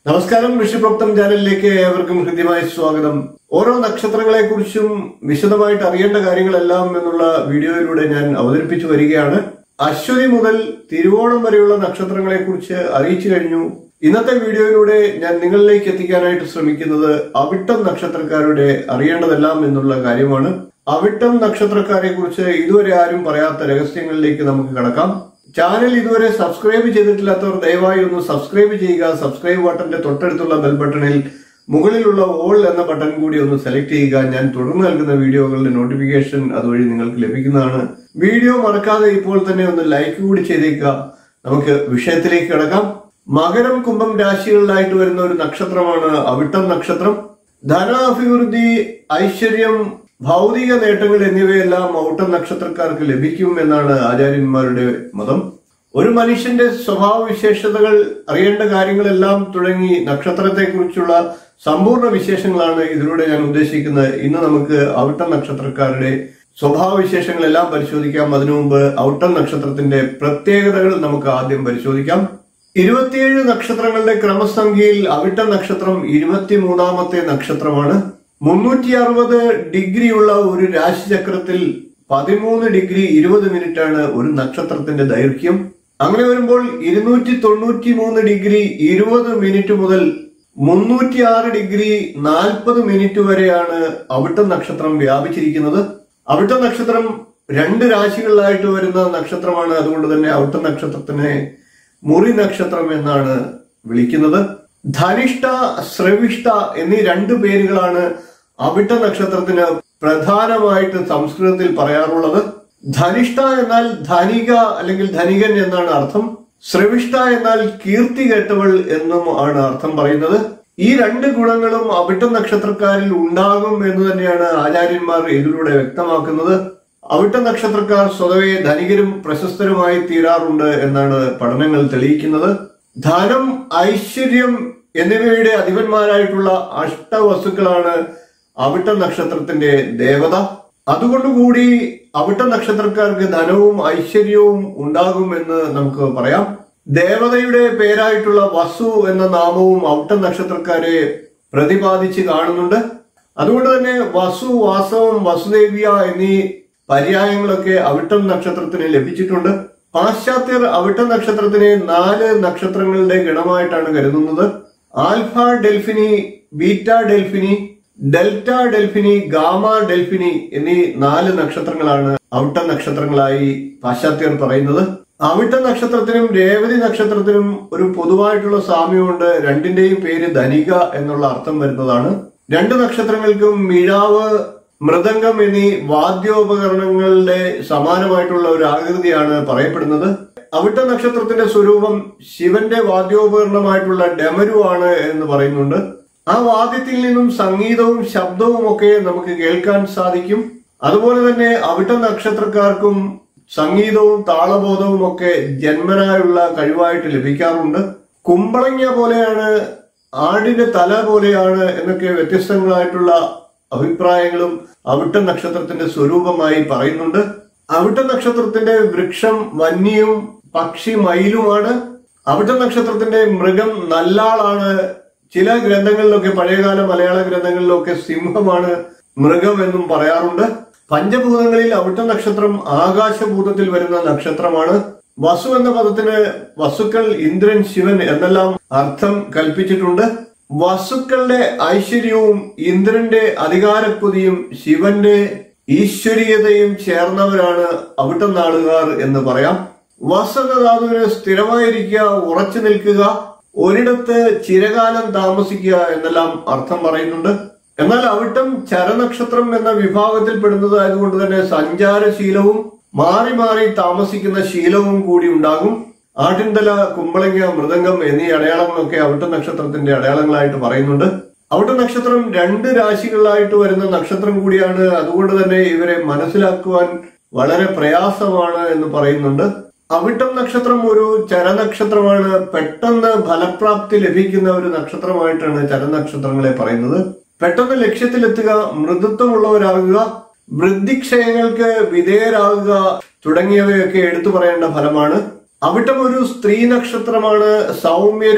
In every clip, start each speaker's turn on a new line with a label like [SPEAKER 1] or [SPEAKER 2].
[SPEAKER 1] നമസ്കാരം ഋഷിപ്രോക്തം ചാനലിലേക്ക് ഏവർക്കും ഹൃദ്യമായ സ്വാഗതം ഓരോ നക്ഷത്രങ്ങളെ കുറിച്ചും വിശദമായിട്ട് അറിയേണ്ട കാര്യങ്ങളെല്ലാം എന്നുള്ള വീഡിയോയിലൂടെ ഞാൻ അവതരിപ്പിച്ചു വരികയാണ് അശ്വതി മുതൽ തിരുവോണം വരെയുള്ള നക്ഷത്രങ്ങളെ കുറിച്ച് അറിയിച്ചു കഴിഞ്ഞു ഇന്നത്തെ വീഡിയോയിലൂടെ ഞാൻ നിങ്ങളിലേക്ക് എത്തിക്കാനായിട്ട് ശ്രമിക്കുന്നത് അവിട്ടം നക്ഷത്രക്കാരുടെ അറിയേണ്ടതെല്ലാം എന്നുള്ള കാര്യമാണ് അവിട്ടം നക്ഷത്രക്കാരെ കുറിച്ച് ഇതുവരെ ആരും പറയാത്ത രഹസ്യങ്ങളിലേക്ക് നമുക്ക് കടക്കാം ചാനൽ ഇതുവരെ സബ്സ്ക്രൈബ് ചെയ്തിട്ടില്ലാത്തവർ ദയവായി ഒന്ന് സബ്സ്ക്രൈബ് ചെയ്യുക സബ്സ്ക്രൈബ് ബട്ടന്റെ തൊട്ടടുത്തുള്ള ബെൽ ബട്ടണിൽ മുകളിലുള്ള ഓൾ എന്ന ബട്ടൺ കൂടി ഒന്ന് സെലക്ട് ചെയ്യുക ഞാൻ തുടർന്ന് നൽകുന്ന വീഡിയോകളുടെ നോട്ടിഫിക്കേഷൻ അതുവഴി നിങ്ങൾക്ക് ലഭിക്കുന്നതാണ് വീഡിയോ മറക്കാതെ ഇപ്പോൾ തന്നെ ഒന്ന് ലൈക്ക് കൂടി ചെയ്തേക്കുക നമുക്ക് വിഷയത്തിലേക്ക് കിടക്കാം മകരം കുംഭം രാശികളിലായിട്ട് വരുന്ന ഒരു നക്ഷത്രമാണ് അവിട്ടം നക്ഷത്രം ധനാഭിവൃദ്ധി ഐശ്വര്യം ഭൗതിക നേട്ടങ്ങൾ എന്നിവയെല്ലാം ഔട്ടം നക്ഷത്രക്കാർക്ക് ലഭിക്കും എന്നാണ് ആചാര്യന്മാരുടെ മതം ഒരു മനുഷ്യന്റെ സ്വഭാവ വിശേഷതകൾ അറിയേണ്ട കാര്യങ്ങളെല്ലാം തുടങ്ങി നക്ഷത്രത്തെക്കുറിച്ചുള്ള സമ്പൂർണ്ണ വിശേഷങ്ങളാണ് ഇതിലൂടെ ഞാൻ ഉദ്ദേശിക്കുന്നത് ഇന്ന് നമുക്ക് ഔട്ടം നക്ഷത്രക്കാരുടെ സ്വഭാവ വിശേഷങ്ങളെല്ലാം പരിശോധിക്കാം അതിനു മുമ്പ് ഔട്ടം നക്ഷത്രത്തിന്റെ പ്രത്യേകതകൾ നമുക്ക് ആദ്യം പരിശോധിക്കാം ഇരുപത്തിയേഴ് നക്ഷത്രങ്ങളുടെ ക്രമസംഖ്യയിൽ അവിട്ട നക്ഷത്രം ഇരുപത്തിമൂന്നാമത്തെ നക്ഷത്രമാണ് മുന്നൂറ്റി അറുപത് ഡിഗ്രിയുള്ള ഒരു രാശിചക്രത്തിൽ പതിമൂന്ന് ഡിഗ്രി ഇരുപത് മിനിറ്റ് ആണ് ഒരു നക്ഷത്രത്തിന്റെ ദൈർഘ്യം അങ്ങനെ വരുമ്പോൾ ഇരുന്നൂറ്റി തൊണ്ണൂറ്റി മൂന്ന് ഡിഗ്രി ഇരുപത് മിനിറ്റ് മുതൽ മുന്നൂറ്റി ആറ് ഡിഗ്രി നാൽപ്പത് മിനിറ്റ് വരെയാണ് അവിട്ട നക്ഷത്രം വ്യാപിച്ചിരിക്കുന്നത് അവിട്ട നക്ഷത്രം രണ്ട് രാശികളിലായിട്ട് വരുന്ന നക്ഷത്രമാണ് അതുകൊണ്ട് തന്നെ അവിട്ട നക്ഷത്രത്തിനെ മുറി നക്ഷത്രം എന്നാണ് വിളിക്കുന്നത് ധനിഷ്ഠ ശ്രവിഷ്ഠ എന്നീ രണ്ട് പേരുകളാണ് അവിട്ട നക്ഷത്രത്തിന് പ്രധാനമായിട്ട് സംസ്കൃതത്തിൽ പറയാറുള്ളത് ധനിഷ്ഠ എന്നാൽ ധനിക അല്ലെങ്കിൽ ധനികൻ എന്നാണ് അർത്ഥം ശ്രവിഷ്ഠ എന്നാൽ കീർത്തി കേട്ടവൾ എന്നും ആണ് അർത്ഥം പറയുന്നത് ഈ രണ്ട് ഗുണങ്ങളും അവിട്ട നക്ഷത്രക്കാരിൽ ഉണ്ടാകും എന്ന് തന്നെയാണ് ആചാര്യന്മാർ ഇതിലൂടെ വ്യക്തമാക്കുന്നത് അവിട്ട നക്ഷത്രക്കാർ സ്വതവേ ധനികരും പ്രശസ്തരുമായി തീരാറുണ്ട് എന്നാണ് പഠനങ്ങൾ തെളിയിക്കുന്നത് ധനം ഐശ്വര്യം എന്നിവയുടെ അധിപന്മാരായിട്ടുള്ള അഷ്ടവസ്തുക്കളാണ് അവിട്ട നക്ഷത്രത്തിന്റെ ദേവത അതുകൊണ്ടുകൂടി അവിട്ട നക്ഷത്രക്കാർക്ക് ധനവും ഐശ്വര്യവും ഉണ്ടാകും എന്ന് നമുക്ക് പറയാം ദേവതയുടെ പേരായിട്ടുള്ള വസു എന്ന നാമവും അവിട്ട നക്ഷത്രക്കാരെ പ്രതിപാദിച്ച് കാണുന്നുണ്ട് അതുകൊണ്ട് തന്നെ വസു വാസവം വസുദേവിയ എന്നീ പര്യായങ്ങളൊക്കെ അവിട്ടം നക്ഷത്രത്തിന് ലഭിച്ചിട്ടുണ്ട് പാശ്ചാത്യർ അവിട്ട നക്ഷത്രത്തിനെ നാല് നക്ഷത്രങ്ങളുടെ ഗണമായിട്ടാണ് കരുതുന്നത് alpha Delphini beta Delphini delta Delphini gamma Delphini എന്നീ നാല് നക്ഷത്രങ്ങളാണ് അവിട്ട നക്ഷത്രങ്ങളായി പാശ്ചാത്യർ പറയുന്നത് അവിട്ട നക്ഷത്രത്തിനും രേവതി നക്ഷത്രത്തിനും ഒരു പൊതുവായിട്ടുള്ള സാമ്യമുണ്ട് രണ്ടിന്റെയും പേര് ധനിക എന്നുള്ള അർത്ഥം വരുന്നതാണ് രണ്ട് നക്ഷത്രങ്ങൾക്കും മിഴാവ് മൃദംഗം എന്നീ വാദ്യോപകരണങ്ങളുടെ സമാനമായിട്ടുള്ള ഒരു ആകൃതിയാണ് പറയപ്പെടുന്നത് അവിട്ട നക്ഷത്രത്തിന്റെ സ്വരൂപം ശിവന്റെ വാദ്യോപകരണമായിട്ടുള്ള ഡമരു ആണ് എന്ന് പറയുന്നുണ്ട് ആ വാദ്യത്തിൽ നിന്നും സംഗീതവും ശബ്ദവും ഒക്കെ നമുക്ക് കേൾക്കാൻ സാധിക്കും അതുപോലെ തന്നെ അവിട്ട നക്ഷത്രക്കാർക്കും സംഗീതവും താളബോധവും ഒക്കെ ജന്മനായുള്ള കഴിവായിട്ട് ലഭിക്കാറുണ്ട് കുമ്പളങ്ങ പോലെയാണ് ആടിന്റെ തല പോലെയാണ് എന്നൊക്കെ വ്യത്യസ്തങ്ങളായിട്ടുള്ള അഭിപ്രായങ്ങളും അവിട്ട നക്ഷത്രത്തിന്റെ സ്വരൂപമായി പറയുന്നുണ്ട് അവിട്ട നക്ഷത്രത്തിന്റെ വൃക്ഷം വന്യവും പക്ഷി മയിലുമാണ് അവിട്ട നക്ഷത്രത്തിന്റെ മൃഗം നല്ലാളാണ് ചില ഗ്രന്ഥങ്ങളിലൊക്കെ പഴയകാല മലയാള ഗ്രന്ഥങ്ങളിലൊക്കെ സിംഹമാണ് മൃഗം എന്നും പറയാറുണ്ട് പഞ്ചഭൂതങ്ങളിൽ അവിട്ട നക്ഷത്രം ആകാശഭൂതത്തിൽ വരുന്ന നക്ഷത്രമാണ് വസു എന്ന പദത്തിന് വസുക്കൾ ഇന്ദ്രൻ ശിവൻ എന്നെല്ലാം അർത്ഥം കൽപ്പിച്ചിട്ടുണ്ട് വസുക്കളുടെ ഐശ്വര്യവും ഇന്ദ്രന്റെ അധികാരക്കൊതിയും ശിവന്റെ ഈശ്വരീയതയും ചേർന്നവരാണ് അവിട്ടം നാടുകാർ എന്ന് പറയാം വസ് എന്ന ധാതുവിന് സ്ഥിരമായിരിക്കുക ഉറച്ചു നിൽക്കുക ഒരിടത്ത് ചിരകാലം താമസിക്കുക എന്നെല്ലാം അർത്ഥം പറയുന്നുണ്ട് എന്നാൽ അവിട്ടം ചരനക്ഷത്രം എന്ന വിഭാഗത്തിൽ പെടുന്നത് ആയതുകൊണ്ട് തന്നെ സഞ്ചാരശീലവും മാറി മാറി താമസിക്കുന്ന ശീലവും കൂടി ഉണ്ടാകും ആട്ടിൻതല കുമ്പളങ്ങ മൃദംഗം എന്നീ അടയാളങ്ങളൊക്കെ അവിട്ട നക്ഷത്രത്തിന്റെ അടയാളങ്ങളായിട്ട് പറയുന്നുണ്ട് അവിട്ട നക്ഷത്രം രണ്ട് രാശികളിലായിട്ട് വരുന്ന നക്ഷത്രം കൂടിയാണ് അതുകൊണ്ട് തന്നെ ഇവരെ മനസ്സിലാക്കുവാൻ വളരെ പ്രയാസമാണ് എന്ന് പറയുന്നുണ്ട് അവിട്ടം നക്ഷത്രം ഒരു ചരനക്ഷത്രമാണ് പെട്ടെന്ന് ഫലപ്രാപ്തി ലഭിക്കുന്ന ഒരു നക്ഷത്രമായിട്ടാണ് ചരനക്ഷത്രങ്ങളെ പറയുന്നത് പെട്ടെന്ന് ലക്ഷ്യത്തിലെത്തുക മൃദുത്വമുള്ളവരാകുക വൃദ്ധിക്ഷയങ്ങൾക്ക് വിധേയരാകുക തുടങ്ങിയവയൊക്കെ എടുത്തു പറയേണ്ട ഫലമാണ് അവിട്ടം ഒരു സ്ത്രീ നക്ഷത്രമാണ് സൗമ്യരും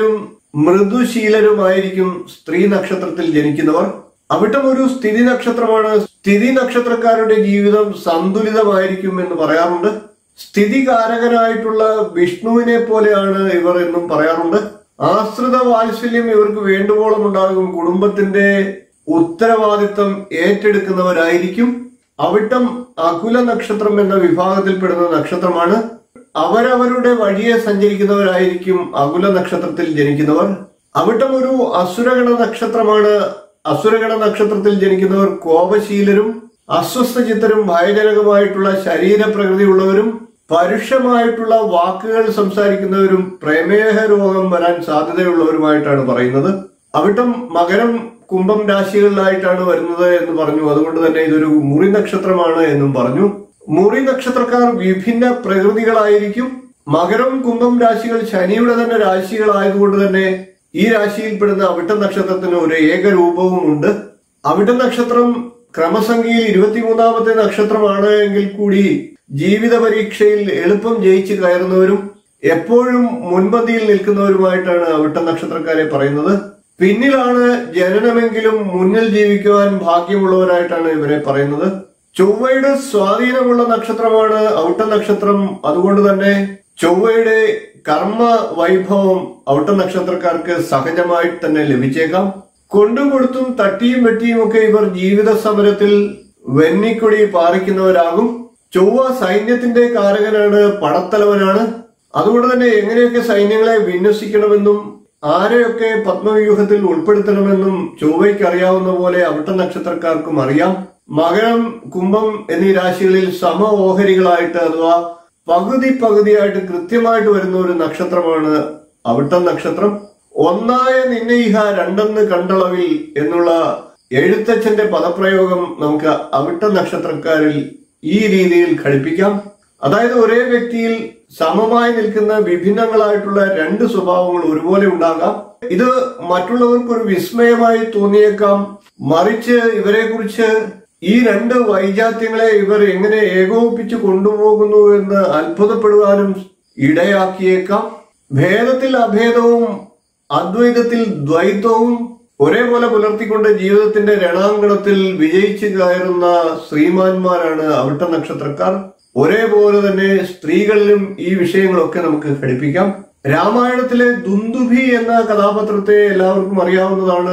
[SPEAKER 1] മൃദുശീലരുമായിരിക്കും സ്ത്രീ നക്ഷത്രത്തിൽ ജനിക്കുന്നവർ അവിട്ടം ഒരു സ്ഥിതി നക്ഷത്രമാണ് സ്ഥിതി നക്ഷത്രക്കാരുടെ ജീവിതം സന്തുലിതമായിരിക്കും എന്ന് പറയാറുണ്ട് സ്ഥിതികാരകനായിട്ടുള്ള വിഷ്ണുവിനെ പോലെയാണ് ഇവർ എന്നും പറയാറുണ്ട് ആശ്രിത വാത്സല്യം ഇവർക്ക് വേണ്ടുവോളം ഉണ്ടാകും കുടുംബത്തിന്റെ ഉത്തരവാദിത്വം ഏറ്റെടുക്കുന്നവരായിരിക്കും അവിട്ടം അകുല നക്ഷത്രം എന്ന വിഭാഗത്തിൽപ്പെടുന്ന നക്ഷത്രമാണ് അവരവരുടെ വഴിയെ സഞ്ചരിക്കുന്നവരായിരിക്കും അകുല നക്ഷത്രത്തിൽ ജനിക്കുന്നവർ അവിട്ടം ഒരു അസുരഗണ നക്ഷത്രമാണ് അസുരഗണ നക്ഷത്രത്തിൽ ജനിക്കുന്നവർ കോപശീലരും അസ്വസ്ഥചിത്തരും ഭയജനകമായിട്ടുള്ള ശരീരപ്രകൃതിയുള്ളവരും പരുഷമായിട്ടുള്ള വാക്കുകൾ സംസാരിക്കുന്നവരും പ്രമേഹ രോഗം വരാൻ സാധ്യതയുള്ളവരുമായിട്ടാണ് പറയുന്നത് അവിട്ടം മകരം കുംഭം രാശികളിലായിട്ടാണ് വരുന്നത് എന്ന് പറഞ്ഞു അതുകൊണ്ട് തന്നെ ഇതൊരു മുറി നക്ഷത്രമാണ് എന്നും പറഞ്ഞു മുറി നക്ഷത്രക്കാർ വിഭിന്ന പ്രകൃതികളായിരിക്കും മകരം കുംഭം രാശികൾ ശനിയുടെ തന്നെ രാശികളായതുകൊണ്ട് തന്നെ ഈ രാശിയിൽപ്പെടുന്ന അവിട്ട നക്ഷത്രത്തിന് ഒരു ഏകരൂപവും ഉണ്ട് അവിട്ട നക്ഷത്രം ക്രമസംഖ്യയിൽ ഇരുപത്തിമൂന്നാമത്തെ നക്ഷത്രമാണ് എങ്കിൽ കൂടി ജീവിത പരീക്ഷയിൽ എളുപ്പം ജയിച്ചു കയറുന്നവരും എപ്പോഴും മുൻപന്തിയിൽ നിൽക്കുന്നവരുമായിട്ടാണ് അവിട്ട നക്ഷത്രക്കാരെ പറയുന്നത് പിന്നിലാണ് ജനനമെങ്കിലും മുന്നിൽ ജീവിക്കുവാൻ ഭാഗ്യമുള്ളവരായിട്ടാണ് ഇവരെ പറയുന്നത് ചൊവ്വയുടെ സ്വാധീനമുള്ള നക്ഷത്രമാണ് ഔട്ട നക്ഷത്രം അതുകൊണ്ട് തന്നെ ചൊവ്വയുടെ കർമ്മ വൈഭവം ഔട്ട നക്ഷത്രക്കാർക്ക് സഹജമായി തന്നെ ലഭിച്ചേക്കാം കൊണ്ടും കൊടുത്തും തട്ടിയും വെട്ടിയും ഒക്കെ ഇവർ ജീവിത സമരത്തിൽ വെന്നിക്കൊടി പാറിക്കുന്നവരാകും ചൊവ്വ സൈന്യത്തിന്റെ കാരകനാണ് പടത്തലവനാണ് അതുകൊണ്ട് തന്നെ എങ്ങനെയൊക്കെ സൈന്യങ്ങളെ വിന്യസിക്കണമെന്നും ആരെയൊക്കെ പത്മവ്യൂഹത്തിൽ ഉൾപ്പെടുത്തണമെന്നും ചൊവ്വയ്ക്ക് അറിയാവുന്ന പോലെ അവിട്ട നക്ഷത്രക്കാർക്കും അറിയാം മകരം കുംഭം എന്നീ രാശികളിൽ സമ ഓഹരികളായിട്ട് അഥവാ പകുതി പകുതിയായിട്ട് കൃത്യമായിട്ട് വരുന്ന ഒരു നക്ഷത്രമാണ് അവിട്ട നക്ഷത്രം ഒന്നായ നിന്നെ ഇഹ രണ്ടെന്ന് കണ്ടളവിൽ എന്നുള്ള എഴുത്തച്ഛന്റെ പദപ്രയോഗം നമുക്ക് അവിട്ട നക്ഷത്രക്കാരിൽ ഈ രീതിയിൽ ഘടിപ്പിക്കാം അതായത് ഒരേ വ്യക്തിയിൽ സമമായി നിൽക്കുന്ന വിഭിന്നങ്ങളായിട്ടുള്ള രണ്ട് സ്വഭാവങ്ങൾ ഒരുപോലെ ഉണ്ടാകാം ഇത് മറ്റുള്ളവർക്ക് ഒരു വിസ്മയമായി തോന്നിയേക്കാം മറിച്ച് ഇവരെ കുറിച്ച് ഈ രണ്ട് വൈജാത്യങ്ങളെ ഇവർ എങ്ങനെ ഏകോപിപ്പിച്ച് കൊണ്ടുപോകുന്നു എന്ന് അത്ഭുതപ്പെടുവാനും ഇടയാക്കിയേക്കാം ഭേദത്തിൽ അഭേദവും അദ്വൈതത്തിൽ ദ്വൈതവും ഒരേപോലെ പുലർത്തിക്കൊണ്ട് ജീവിതത്തിന്റെ രണാങ്കണത്തിൽ വിജയിച്ചു കയറുന്ന ശ്രീമാന്മാരാണ് അവിട്ട നക്ഷത്രക്കാർ ഒരേപോലെ തന്നെ സ്ത്രീകളിലും ഈ വിഷയങ്ങളൊക്കെ നമുക്ക് ഘടിപ്പിക്കാം രാമായണത്തിലെ ദുന്ദുഭി എന്ന കഥാപാത്രത്തെ എല്ലാവർക്കും അറിയാവുന്നതാണ്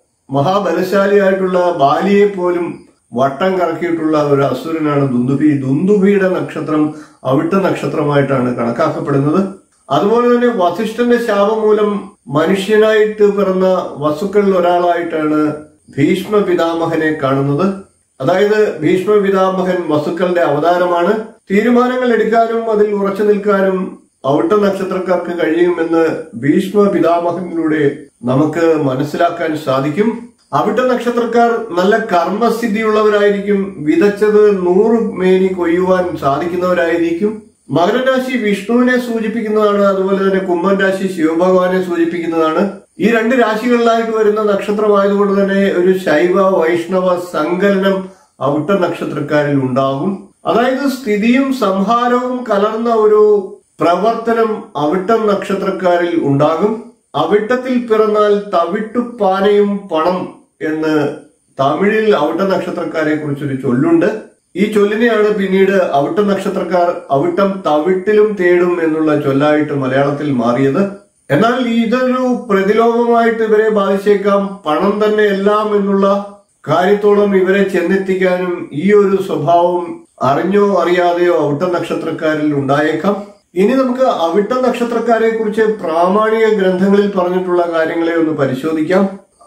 [SPEAKER 1] മഹാബലശാലിയായിട്ടുള്ള ബാലിയെ പോലും വട്ടം കറക്കിയിട്ടുള്ള ഒരു അസുരനാണ് ദുന്ദുഭി ദുന്ദുഭിയുടെ നക്ഷത്രം അവിട്ട നക്ഷത്രമായിട്ടാണ് കണക്കാക്കപ്പെടുന്നത് അതുപോലെ തന്നെ വസിഷ്ഠന്റെ ശാപം മൂലം മനുഷ്യനായിട്ട് പിറന്ന വസുക്കളിൽ ഒരാളായിട്ടാണ് ഭീഷ്മ പിതാമഹനെ കാണുന്നത് അതായത് ഭീഷ്മ പിതാമഹൻ വസുക്കളുടെ അവതാരമാണ് തീരുമാനങ്ങൾ എടുക്കാനും അതിൽ ഉറച്ചു നിൽക്കാനും ഔട്ട നക്ഷത്രക്കാർക്ക് കഴിയുമെന്ന് ഭീഷ്മ പിതാമഹനിലൂടെ നമുക്ക് മനസ്സിലാക്കാൻ സാധിക്കും അവിട്ട നക്ഷത്രക്കാർ നല്ല കർമ്മസ്ഥിതിയുള്ളവരായിരിക്കും വിതച്ചത് നൂറ് മേനി കൊയ്യുവാൻ സാധിക്കുന്നവരായിരിക്കും മകരരാശി വിഷ്ണുവിനെ സൂചിപ്പിക്കുന്നതാണ് അതുപോലെ തന്നെ കുംഭൻ രാശി ശിവഭഗവാനെ സൂചിപ്പിക്കുന്നതാണ് ഈ രണ്ട് രാശികളിലായിട്ട് വരുന്ന നക്ഷത്രമായതുകൊണ്ട് തന്നെ ഒരു ശൈവ വൈഷ്ണവ സങ്കലനം അവിട്ട നക്ഷത്രക്കാരിൽ ഉണ്ടാകും അതായത് സ്ഥിതിയും സംഹാരവും കലർന്ന ഒരു പ്രവർത്തനം അവിട്ടം നക്ഷത്രക്കാരിൽ ഉണ്ടാകും അവിട്ടത്തിൽ പിറന്നാൽ തവിട്ടുപാനയും പണം എന്ന് തമിഴിൽ അവിട്ട നക്ഷത്രക്കാരെ കുറിച്ചൊരു ചൊല്ലുണ്ട് ഈ ചൊല്ലിനെയാണ് പിന്നീട് അവിട്ട നക്ഷത്രക്കാർ അവിട്ടം തവിട്ടിലും തേടും എന്നുള്ള ചൊല്ലായിട്ട് മലയാളത്തിൽ മാറിയത് എന്നാൽ ഇതൊരു പ്രതിലോമമായിട്ട് ഇവരെ ബാധിച്ചേക്കാം പണം തന്നെ എല്ലാം എന്നുള്ള കാര്യത്തോളം ഇവരെ ചെന്നെത്തിക്കാനും ഈ ഒരു സ്വഭാവം അറിഞ്ഞോ അറിയാതെയോ അവിട്ട നക്ഷത്രക്കാരിൽ ഉണ്ടായേക്കാം ഇനി നമുക്ക് അവിട്ട നക്ഷത്രക്കാരെ കുറിച്ച് പ്രാമാണിക ഗ്രന്ഥങ്ങളിൽ പറഞ്ഞിട്ടുള്ള കാര്യങ്ങളെ ഒന്ന് പരിശോധിക്കാം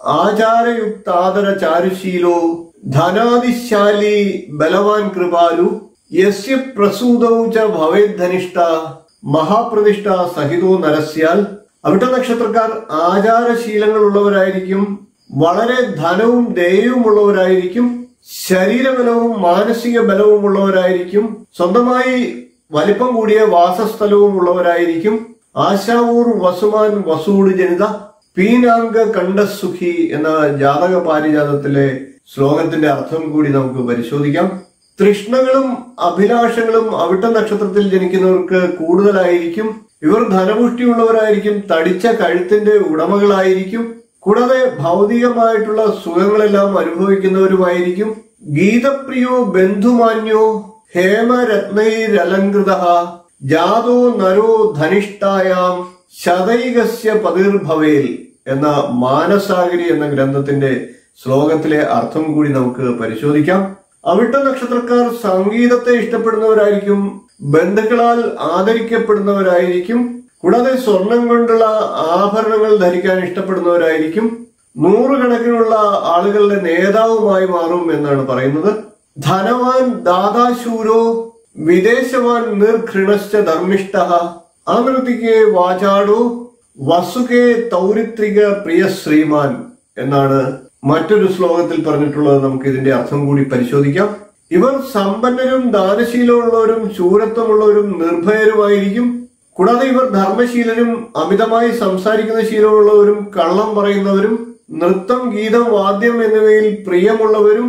[SPEAKER 1] ആചാരയുക്താദര ചാരുശീലോ ധനാദിശാലി ബലവാൻ കൃപാലു യസ്യ പ്രസൂതൗ ച ഭവേദ്ധനിഷ്ഠ മഹാപ്രതിഷ്ഠ സഹിതോ നരസ്യാൽ അവിട്ട നക്ഷത്രക്കാർ ആചാരശീലങ്ങൾ ഉള്ളവരായിരിക്കും വളരെ ധനവും ദയവും ഉള്ളവരായിരിക്കും ശരീരബലവും മാനസിക ബലവും ഉള്ളവരായിരിക്കും സ്വന്തമായി വലിപ്പം കൂടിയ വാസസ്ഥലവും ഉള്ളവരായിരിക്കും ആശാവൂർ വസുമാൻ വസൂട് ജനിത പീനാംഗ കണ്ഠസുഖി എന്ന ജാതക പാരിജാതത്തിലെ ശ്ലോകത്തിന്റെ അർത്ഥം കൂടി നമുക്ക് പരിശോധിക്കാം തൃഷ്ണകളും അഭിലാഷങ്ങളും അവിട്ട നക്ഷത്രത്തിൽ ജനിക്കുന്നവർക്ക് കൂടുതലായിരിക്കും ഇവർ ധനപുഷ്ടിയുള്ളവരായിരിക്കും തടിച്ച കഴുത്തിന്റെ ഉടമകളായിരിക്കും കൂടാതെ ഭൗതികമായിട്ടുള്ള സുഖങ്ങളെല്ലാം അനുഭവിക്കുന്നവരുമായിരിക്കും ഗീതപ്രിയോ ബന്ധുമാന്യോ ഹേമരത്നൈരലങ്കൃത ജാതോ നരോ ധനിഷ്ഠായാം ശതൈകസ്യ പതിർഭവേൽ എന്ന മാനസാഗരി എന്ന ഗ്രന്ഥത്തിന്റെ ശ്ലോകത്തിലെ അർത്ഥം കൂടി നമുക്ക് പരിശോധിക്കാം അവിട്ട നക്ഷത്രക്കാർ സംഗീതത്തെ ഇഷ്ടപ്പെടുന്നവരായിരിക്കും ബന്ധുക്കളാൽ ആദരിക്കപ്പെടുന്നവരായിരിക്കും കൂടാതെ സ്വർണം കൊണ്ടുള്ള ആഭരണങ്ങൾ ധരിക്കാൻ ഇഷ്ടപ്പെടുന്നവരായിരിക്കും നൂറുകണക്കിനുള്ള ആളുകളുടെ നേതാവുമായി മാറും എന്നാണ് പറയുന്നത് ധനവാൻ ദാതാശൂരോ വിദേശവാൻ നിർഘൃണശ്ച ധർമ്മിഷ്ഠ അമൃതികെ വാചാടോ വസുകെ തൗരിത്രിക പ്രിയ ശ്രീമാൻ എന്നാണ് മറ്റൊരു ശ്ലോകത്തിൽ പറഞ്ഞിട്ടുള്ളത് നമുക്ക് ഇതിന്റെ അർത്ഥം കൂടി പരിശോധിക്കാം ഇവർ സമ്പന്നരും ദാനശീലമുള്ളവരും ശൂരത്വമുള്ളവരും നിർഭയരുമായിരിക്കും കൂടാതെ ഇവർ ധർമ്മശീലരും അമിതമായി സംസാരിക്കുന്ന ശീലമുള്ളവരും കള്ളം പറയുന്നവരും നൃത്തം ഗീതം വാദ്യം എന്നിവയിൽ പ്രിയമുള്ളവരും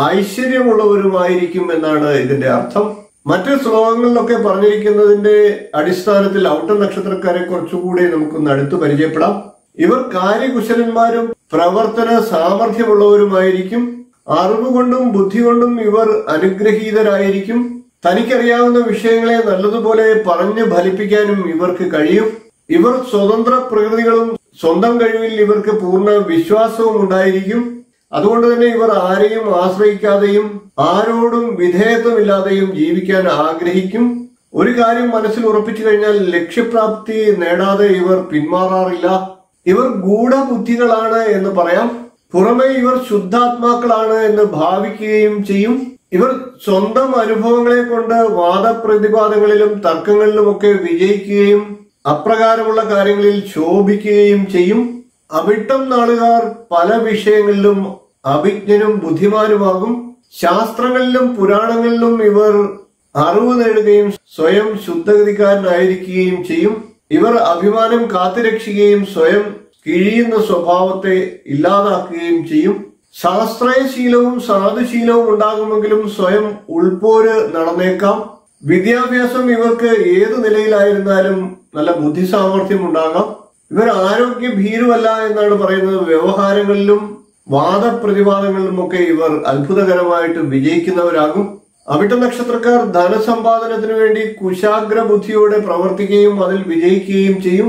[SPEAKER 1] ഐശ്വര്യമുള്ളവരുമായിരിക്കും എന്നാണ് ഇതിന്റെ അർത്ഥം മറ്റു ശ്ലോകങ്ങളിലൊക്കെ പറഞ്ഞിരിക്കുന്നതിന്റെ അടിസ്ഥാനത്തിൽ ഔട്ട നക്ഷത്രക്കാരെ കുറച്ചുകൂടി നമുക്കൊന്ന് അടുത്ത് പരിചയപ്പെടാം ഇവർ കാര്യകുശലന്മാരും പ്രവർത്തന സാമർഥ്യമുള്ളവരുമായിരിക്കും അറിവുകൊണ്ടും ബുദ്ധി കൊണ്ടും ഇവർ അനുഗ്രഹീതരായിരിക്കും തനിക്കറിയാവുന്ന വിഷയങ്ങളെ നല്ലതുപോലെ പറഞ്ഞു ഫലിപ്പിക്കാനും ഇവർക്ക് കഴിയും ഇവർ സ്വതന്ത്ര പ്രകൃതികളും സ്വന്തം കഴിവിൽ ഇവർക്ക് പൂർണ്ണ വിശ്വാസവും ഉണ്ടായിരിക്കും അതുകൊണ്ട് തന്നെ ഇവർ ആരെയും ആശ്രയിക്കാതെയും ആരോടും വിധേയത്വമില്ലാതെയും ജീവിക്കാൻ ആഗ്രഹിക്കും ഒരു കാര്യം മനസ്സിൽ ഉറപ്പിച്ചു കഴിഞ്ഞാൽ ലക്ഷ്യപ്രാപ്തി നേടാതെ ഇവർ പിന്മാറാറില്ല ഇവർ ഗൂഢബുദ്ധികളാണ് എന്ന് പറയാം പുറമെ ഇവർ ശുദ്ധാത്മാക്കളാണ് എന്ന് ഭാവിക്കുകയും ചെയ്യും ഇവർ സ്വന്തം അനുഭവങ്ങളെ കൊണ്ട് വാദപ്രതിവാദങ്ങളിലും തർക്കങ്ങളിലുമൊക്കെ വിജയിക്കുകയും അപ്രകാരമുള്ള കാര്യങ്ങളിൽ ശോഭിക്കുകയും ചെയ്യും അവിട്ടം നാളുകാർ പല വിഷയങ്ങളിലും അഭിജ്ഞനും ബുദ്ധിമാനുമാകും ശാസ്ത്രങ്ങളിലും പുരാണങ്ങളിലും ഇവർ അറിവ് നേടുകയും സ്വയം ശുദ്ധഗതിക്കാരനായിരിക്കുകയും ചെയ്യും ഇവർ അഭിമാനം കാത്തുരക്ഷിക്കുകയും സ്വയം കിഴിയുന്ന സ്വഭാവത്തെ ഇല്ലാതാക്കുകയും ചെയ്യും ശാസ്ത്രശീലവും സാധുശീലവും ഉണ്ടാകുമെങ്കിലും സ്വയം ഉൾപോര് നടന്നേക്കാം വിദ്യാഭ്യാസം ഇവർക്ക് ഏത് നിലയിലായിരുന്നാലും നല്ല ബുദ്ധി സാമർഥ്യം ഉണ്ടാകാം ഇവർ ആരോഗ്യ ഭീരുവല്ല എന്നാണ് പറയുന്നത് വ്യവഹാരങ്ങളിലും വാദപ്രതിവാദങ്ങളിലുമൊക്കെ ഇവർ അത്ഭുതകരമായിട്ട് വിജയിക്കുന്നവരാകും അവിട്ട നക്ഷത്രക്കാർ ധനസമ്പാദനത്തിനു വേണ്ടി കുശാഗ്ര ബുദ്ധിയോടെ പ്രവർത്തിക്കുകയും അതിൽ വിജയിക്കുകയും ചെയ്യും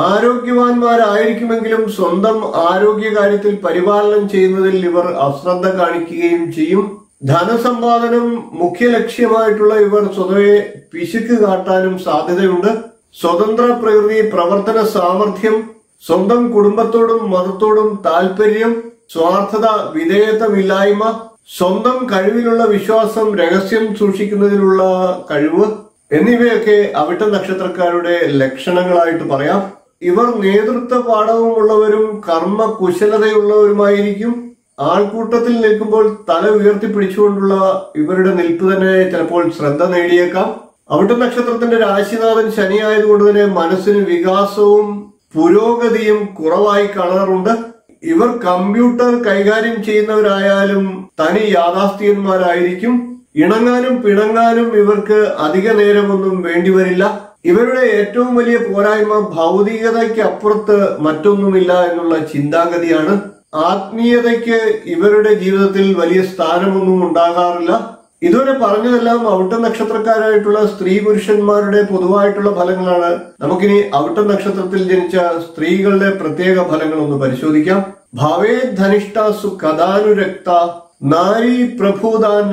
[SPEAKER 1] ആരോഗ്യവാന്മാരായിരിക്കുമെങ്കിലും സ്വന്തം ആരോഗ്യ കാര്യത്തിൽ പരിപാലനം ചെയ്യുന്നതിൽ ഇവർ അശ്രദ്ധ കാണിക്കുകയും ചെയ്യും ധനസമ്പാദനം മുഖ്യ ലക്ഷ്യമായിട്ടുള്ള ഇവർ സ്വതവേ പിശുക്ക് കാട്ടാനും സാധ്യതയുണ്ട് സ്വതന്ത്ര പ്രകൃതി പ്രവർത്തന സാമർഥ്യം സ്വന്തം കുടുംബത്തോടും മതത്തോടും താല്പര്യം സ്വാർത്ഥത വിധേയത്വമില്ലായ്മ സ്വന്തം കഴിവിലുള്ള വിശ്വാസം രഹസ്യം സൂക്ഷിക്കുന്നതിനുള്ള കഴിവ് എന്നിവയൊക്കെ അവിട്ട നക്ഷത്രക്കാരുടെ ലക്ഷണങ്ങളായിട്ട് പറയാം ഇവർ നേതൃത്വ പാഠവുമുള്ളവരും കർമ്മ കുശലതയുള്ളവരുമായിരിക്കും ആൾക്കൂട്ടത്തിൽ നിൽക്കുമ്പോൾ തല ഉയർത്തിപ്പിടിച്ചുകൊണ്ടുള്ള ഇവരുടെ നിൽപ്പ് തന്നെ ചിലപ്പോൾ ശ്രദ്ധ നേടിയേക്കാം അവിട്ട നക്ഷത്രത്തിന്റെ രാശിനാഥൻ ശനിയായതുകൊണ്ട് തന്നെ മനസ്സിന് വികാസവും പുരോഗതിയും കുറവായി കാണാറുണ്ട് ഇവർ കമ്പ്യൂട്ടർ കൈകാര്യം ചെയ്യുന്നവരായാലും തനി യാഥാസ്ഥികന്മാരായിരിക്കും ഇണങ്ങാനും പിണങ്ങാനും ഇവർക്ക് അധിക നേരമൊന്നും വേണ്ടിവരില്ല ഇവരുടെ ഏറ്റവും വലിയ പോരായ്മ ഭൗതികതയ്ക്ക് അപ്പുറത്ത് മറ്റൊന്നുമില്ല എന്നുള്ള ചിന്താഗതിയാണ് ആത്മീയതയ്ക്ക് ഇവരുടെ ജീവിതത്തിൽ വലിയ സ്ഥാനമൊന്നും ഉണ്ടാകാറില്ല ഇതുവരെ പറഞ്ഞതെല്ലാം അവിട്ട നക്ഷത്രക്കാരായിട്ടുള്ള സ്ത്രീ പുരുഷന്മാരുടെ പൊതുവായിട്ടുള്ള ഫലങ്ങളാണ് നമുക്കിനി അവിട്ട നക്ഷത്രത്തിൽ ജനിച്ച സ്ത്രീകളുടെ പ്രത്യേക ഫലങ്ങൾ ഒന്ന് പരിശോധിക്കാം ഭവേ ധനിഷ്ഠാസു കഥാനുരക്ത നാരി പ്രഭൂദാന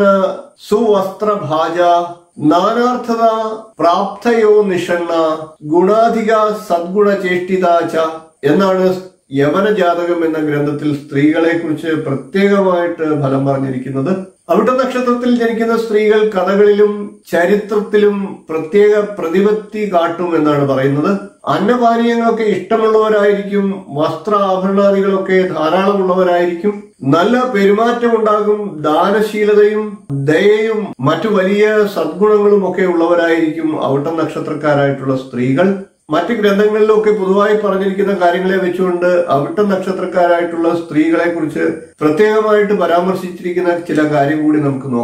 [SPEAKER 1] സുവസ്ത്രഭാജ നാനാർത്ഥത പ്രാപ്തയോ നിഷണ്ണ ഗുണാധിക സദ്ഗുണചേഷ്ടിതാച എന്നാണ് യവന ജാതകം എന്ന ഗ്രന്ഥത്തിൽ സ്ത്രീകളെ കുറിച്ച് പ്രത്യേകമായിട്ട് ഫലം പറഞ്ഞിരിക്കുന്നത് അവിട്ട നക്ഷത്രത്തിൽ ജനിക്കുന്ന സ്ത്രീകൾ കഥകളിലും ചരിത്രത്തിലും പ്രത്യേക പ്രതിപത്തി കാട്ടും എന്നാണ് പറയുന്നത് അന്നപാനീയങ്ങളൊക്കെ ഇഷ്ടമുള്ളവരായിരിക്കും വസ്ത്ര ആഭരണാദികളൊക്കെ ധാരാളമുള്ളവരായിരിക്കും നല്ല പെരുമാറ്റമുണ്ടാകും ദാനശീലതയും ദയയും മറ്റു വലിയ സദ്ഗുണങ്ങളും ഒക്കെ ഉള്ളവരായിരിക്കും അവിട്ട നക്ഷത്രക്കാരായിട്ടുള്ള സ്ത്രീകൾ മറ്റ് ഗ്രന്ഥങ്ങളിലൊക്കെ പൊതുവായി പറഞ്ഞിരിക്കുന്ന കാര്യങ്ങളെ വെച്ചുകൊണ്ട് അവിട്ട നക്ഷത്രക്കാരായിട്ടുള്ള സ്ത്രീകളെ കുറിച്ച് പ്രത്യേകമായിട്ട് പരാമർശിച്ചിരിക്കുന്ന ചില കാര്യം കൂടി നമുക്ക് നോക്കാം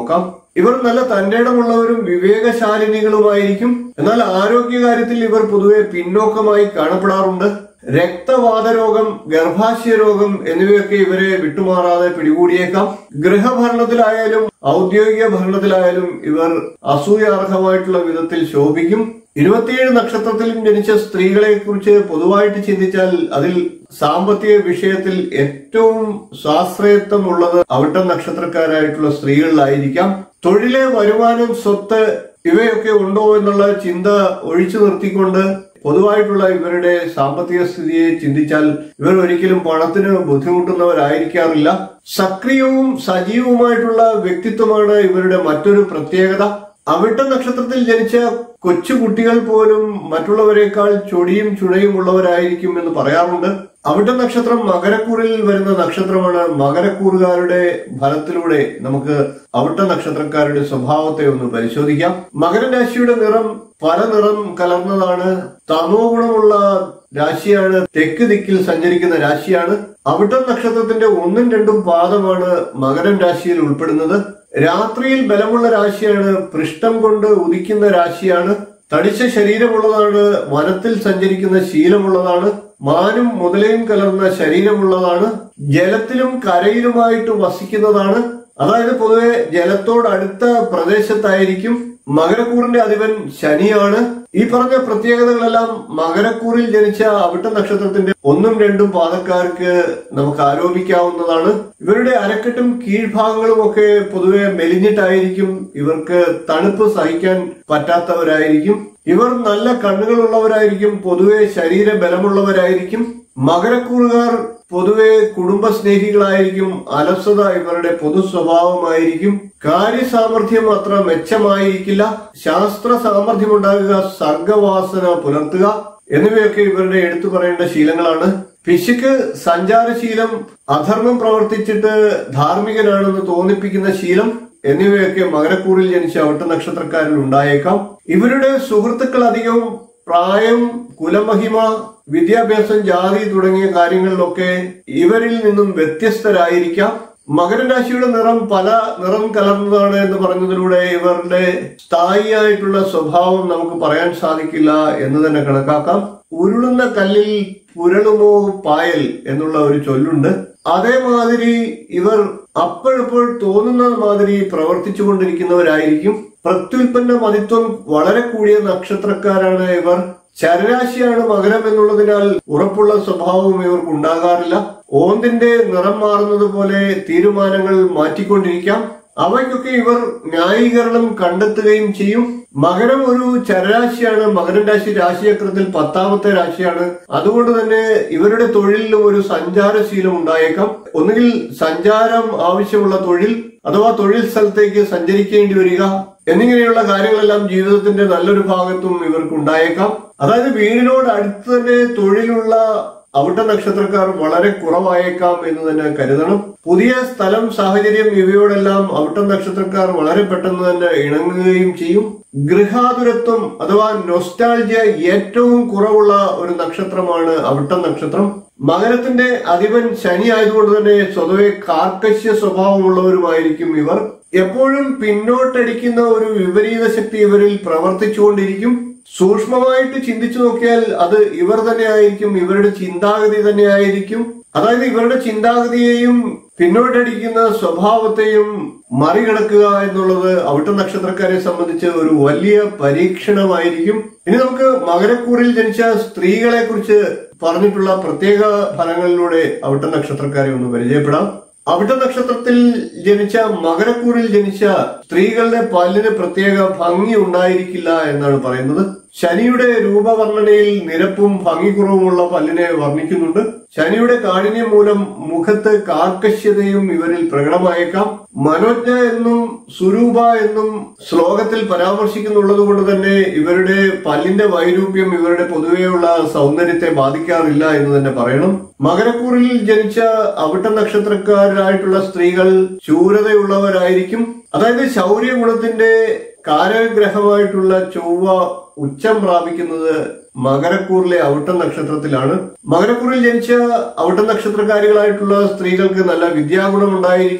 [SPEAKER 1] ഇവർ നല്ല തന്റേടമുള്ളവരും വിവേകശാലിനികളുമായിരിക്കും എന്നാൽ ആരോഗ്യകാര്യത്തിൽ ഇവർ പൊതുവെ പിന്നോക്കമായി കാണപ്പെടാറുണ്ട് രക്തവാത രോഗം ഗർഭാശയ രോഗം എന്നിവയൊക്കെ ഇവരെ വിട്ടുമാറാതെ പിടികൂടിയേക്കാം ഗൃഹഭരണത്തിലായാലും ഔദ്യോഗിക ഭരണത്തിലായാലും ഇവർ അസൂയാർഹമായിട്ടുള്ള വിധത്തിൽ ശോഭിക്കും ഇരുപത്തിയേഴ് നക്ഷത്രത്തിലും ജനിച്ച സ്ത്രീകളെ കുറിച്ച് പൊതുവായിട്ട് ചിന്തിച്ചാൽ അതിൽ സാമ്പത്തിക വിഷയത്തിൽ ഏറ്റവും സ്വാശ്രയത്വമുള്ളത് അവിട്ടം നക്ഷത്രക്കാരായിട്ടുള്ള സ്ത്രീകളിലായിരിക്കാം തൊഴിലെ വരുമാനം സ്വത്ത് ഇവയൊക്കെ ഉണ്ടോ എന്നുള്ള ചിന്ത ഒഴിച്ചു നിർത്തിക്കൊണ്ട് പൊതുവായിട്ടുള്ള ഇവരുടെ സാമ്പത്തിക സ്ഥിതിയെ ചിന്തിച്ചാൽ ഇവർ ഒരിക്കലും പണത്തിന് ബുദ്ധിമുട്ടുന്നവരായിരിക്കാറില്ല സക്രിയവും സജീവവുമായിട്ടുള്ള വ്യക്തിത്വമാണ് ഇവരുടെ മറ്റൊരു പ്രത്യേകത അവിട്ട നക്ഷത്രത്തിൽ ജനിച്ച കൊച്ചു കുട്ടികൾ പോലും മറ്റുള്ളവരെക്കാൾ ചൊടിയും ചുണയും ഉള്ളവരായിരിക്കും എന്ന് പറയാറുണ്ട് അവിട്ട നക്ഷത്രം മകരക്കൂറിൽ വരുന്ന നക്ഷത്രമാണ് മകരക്കൂറുകാരുടെ ഫലത്തിലൂടെ നമുക്ക് അവിട്ട നക്ഷത്രക്കാരുടെ സ്വഭാവത്തെ ഒന്ന് പരിശോധിക്കാം മകരരാശിയുടെ നിറം പല നിറം കലർന്നതാണ് തമോ ഗുണമുള്ള രാശിയാണ് തെക്ക് ദിക്കിൽ സഞ്ചരിക്കുന്ന രാശിയാണ് അവിട്ടം നക്ഷത്രത്തിന്റെ ഒന്നും രണ്ടും പാദമാണ് മകരം രാശിയിൽ ഉൾപ്പെടുന്നത് രാത്രിയിൽ ബലമുള്ള രാശിയാണ് പൃഷ്ഠം കൊണ്ട് ഉദിക്കുന്ന രാശിയാണ് തടിച്ച ശരീരമുള്ളതാണ് വനത്തിൽ സഞ്ചരിക്കുന്ന ശീലമുള്ളതാണ് മാനും മുതലയും കലർന്ന ശരീരമുള്ളതാണ് ജലത്തിലും കരയിലുമായിട്ട് വസിക്കുന്നതാണ് അതായത് പൊതുവെ ജലത്തോട് അടുത്ത പ്രദേശത്തായിരിക്കും മകരക്കൂറിന്റെ അധിപൻ ശനിയാണ് ഈ പറഞ്ഞ പ്രത്യേകതകളെല്ലാം മകരക്കൂറിൽ ജനിച്ച അവിട്ട നക്ഷത്രത്തിന്റെ ഒന്നും രണ്ടും പാദക്കാർക്ക് നമുക്ക് ആരോപിക്കാവുന്നതാണ് ഇവരുടെ അരക്കെട്ടും കീഴ്ഭാഗങ്ങളും ഒക്കെ പൊതുവെ മെലിഞ്ഞിട്ടായിരിക്കും ഇവർക്ക് തണുപ്പ് സഹിക്കാൻ പറ്റാത്തവരായിരിക്കും ഇവർ നല്ല കണ്ണുകളുള്ളവരായിരിക്കും പൊതുവെ ശരീര ബലമുള്ളവരായിരിക്കും മകരക്കൂറുകാർ പൊതുവെ കുടുംബസ്നേഹികളായിരിക്കും അലസത ഇവരുടെ പൊതു സ്വഭാവമായിരിക്കും കാര്യസാമർഥ്യം അത്ര മെച്ചമായിരിക്കില്ല ശാസ്ത്ര സാമർഥ്യം ഉണ്ടാകുക സർഗവാസന പുലർത്തുക എന്നിവയൊക്കെ ഇവരുടെ എടുത്തു പറയേണ്ട ശീലങ്ങളാണ് പിശുക്ക് സഞ്ചാരശീലം അധർമ്മം പ്രവർത്തിച്ചിട്ട് ധാർമ്മികനാണെന്ന് തോന്നിപ്പിക്കുന്ന ശീലം എന്നിവയൊക്കെ മകരക്കൂറിൽ ജനിച്ച അവിട്ട നക്ഷത്രക്കാരിൽ ഉണ്ടായേക്കാം ഇവരുടെ സുഹൃത്തുക്കൾ അധികവും പ്രായം കുലമഹിമ വിദ്യാഭ്യാസം ജാതി തുടങ്ങിയ കാര്യങ്ങളിലൊക്കെ ഇവരിൽ നിന്നും വ്യത്യസ്തരായിരിക്കാം മകരരാശിയുടെ നിറം പല നിറം കലർന്നതാണ് എന്ന് പറഞ്ഞതിലൂടെ ഇവരുടെ സ്ഥായിയായിട്ടുള്ള സ്വഭാവം നമുക്ക് പറയാൻ സാധിക്കില്ല എന്ന് തന്നെ കണക്കാക്കാം ഉരുളുന്ന കല്ലിൽ പുരളുമോ പായൽ എന്നുള്ള ഒരു ചൊല്ലുണ്ട് അതേമാതിരി ഇവർ അപ്പോഴപ്പോൾ തോന്നുന്ന മാതിരി പ്രവർത്തിച്ചു കൊണ്ടിരിക്കുന്നവരായിരിക്കും പ്രത്യുൽപ്പന്ന മതിത്വം വളരെ കൂടിയ നക്ഷത്രക്കാരാണ് ഇവർ ചരരാശിയാണ് മകരം എന്നുള്ളതിനാൽ ഉറപ്പുള്ള സ്വഭാവവും ഇവർക്ക് ഉണ്ടാകാറില്ല ഓന്തിന്റെ നിറം മാറുന്നത് പോലെ തീരുമാനങ്ങൾ മാറ്റിക്കൊണ്ടിരിക്കാം അവയ്ക്കൊക്കെ ഇവർ ന്യായീകരണം കണ്ടെത്തുകയും ചെയ്യും മകരം ഒരു ചരരാശിയാണ് മകരം രാശി രാശിചക്രത്തിൽ പത്താമത്തെ രാശിയാണ് അതുകൊണ്ട് തന്നെ ഇവരുടെ തൊഴിലിലും ഒരു സഞ്ചാരശീലം ഉണ്ടായേക്കാം ഒന്നുകിൽ സഞ്ചാരം ആവശ്യമുള്ള തൊഴിൽ അഥവാ തൊഴിൽ സ്ഥലത്തേക്ക് സഞ്ചരിക്കേണ്ടി വരിക എന്നിങ്ങനെയുള്ള കാര്യങ്ങളെല്ലാം ജീവിതത്തിന്റെ നല്ലൊരു ഭാഗത്തും ഇവർക്ക് ഉണ്ടായേക്കാം അതായത് വീടിനോട് അടുത്ത് തന്നെ തൊഴിലുള്ള അവിട്ട നക്ഷത്രക്കാർ വളരെ കുറവായേക്കാം എന്ന് തന്നെ കരുതണം പുതിയ സ്ഥലം സാഹചര്യം ഇവയോടെല്ലാം അവിട്ട നക്ഷത്രക്കാർ വളരെ പെട്ടെന്ന് തന്നെ ഇണങ്ങുകയും ചെയ്യും ഗൃഹാതുരത്വം അഥവാ നൊസ്റ്റാൾജിയ ഏറ്റവും കുറവുള്ള ഒരു നക്ഷത്രമാണ് അവിട്ട നക്ഷത്രം മകരത്തിന്റെ അധിപൻ ശനി ആയതുകൊണ്ട് തന്നെ സ്വതവേ കാർക്കശ്യ സ്വഭാവമുള്ളവരുമായിരിക്കും ഇവർ എപ്പോഴും പിന്നോട്ടടിക്കുന്ന ഒരു വിപരീത ശക്തി ഇവരിൽ പ്രവർത്തിച്ചുകൊണ്ടിരിക്കും സൂക്ഷ്മമായിട്ട് ചിന്തിച്ചു നോക്കിയാൽ അത് ഇവർ തന്നെയായിരിക്കും ഇവരുടെ ചിന്താഗതി തന്നെയായിരിക്കും അതായത് ഇവരുടെ ചിന്താഗതിയെയും പിന്നോട്ടടിക്കുന്ന സ്വഭാവത്തെയും മറികടക്കുക എന്നുള്ളത് അവിട്ട നക്ഷത്രക്കാരെ സംബന്ധിച്ച് ഒരു വലിയ പരീക്ഷണമായിരിക്കും ഇനി നമുക്ക് മകരക്കൂറിൽ ജനിച്ച സ്ത്രീകളെ കുറിച്ച് പറഞ്ഞിട്ടുള്ള പ്രത്യേക ഫലങ്ങളിലൂടെ അവിട്ട നക്ഷത്രക്കാരെ ഒന്ന് പരിചയപ്പെടാം അവിട്ട നക്ഷത്രത്തിൽ ജനിച്ച മകരക്കൂറിൽ ജനിച്ച സ്ത്രീകളുടെ പല്ലിന് പ്രത്യേക ഭംഗി ഉണ്ടായിരിക്കില്ല എന്നാണ് പറയുന്നത് ശനിയുടെ രൂപവർണ്ണനയിൽ നിരപ്പും ഭംഗിക്കുറവുമുള്ള പല്ലിനെ വർണ്ണിക്കുന്നുണ്ട് ശനിയുടെ കാഠിന്യം മൂലം മുഖത്ത് കാർക്കശ്യതയും ഇവരിൽ പ്രകടമായേക്കാം മനോജ്ഞ എന്നും സുരൂപ എന്നും ശ്ലോകത്തിൽ പരാമർശിക്കുന്നുള്ളത് കൊണ്ട് തന്നെ ഇവരുടെ പല്ലിന്റെ വൈരൂപ്യം ഇവരുടെ പൊതുവെയുള്ള സൗന്ദര്യത്തെ ബാധിക്കാറില്ല എന്ന് തന്നെ പറയണം മകരക്കൂറിൽ ജനിച്ച അവിട്ട നക്ഷത്രക്കാരായിട്ടുള്ള സ്ത്രീകൾ ശൂരതയുള്ളവരായിരിക്കും അതായത് ശൗര്യ ഗുണത്തിന്റെ കാരഗ്രഹമായിട്ടുള്ള ചൊവ്വ ഉച്ചം പ്രാപിക്കുന്നത് മകരക്കൂറിലെ ഔട്ട നക്ഷത്രത്തിലാണ് മകരക്കൂറിൽ ജനിച്ച ഔട്ട നക്ഷത്രക്കാരികളായിട്ടുള്ള സ്ത്രീകൾക്ക് നല്ല വിദ്യാഗുണം ഉണ്ടായിരിക്കും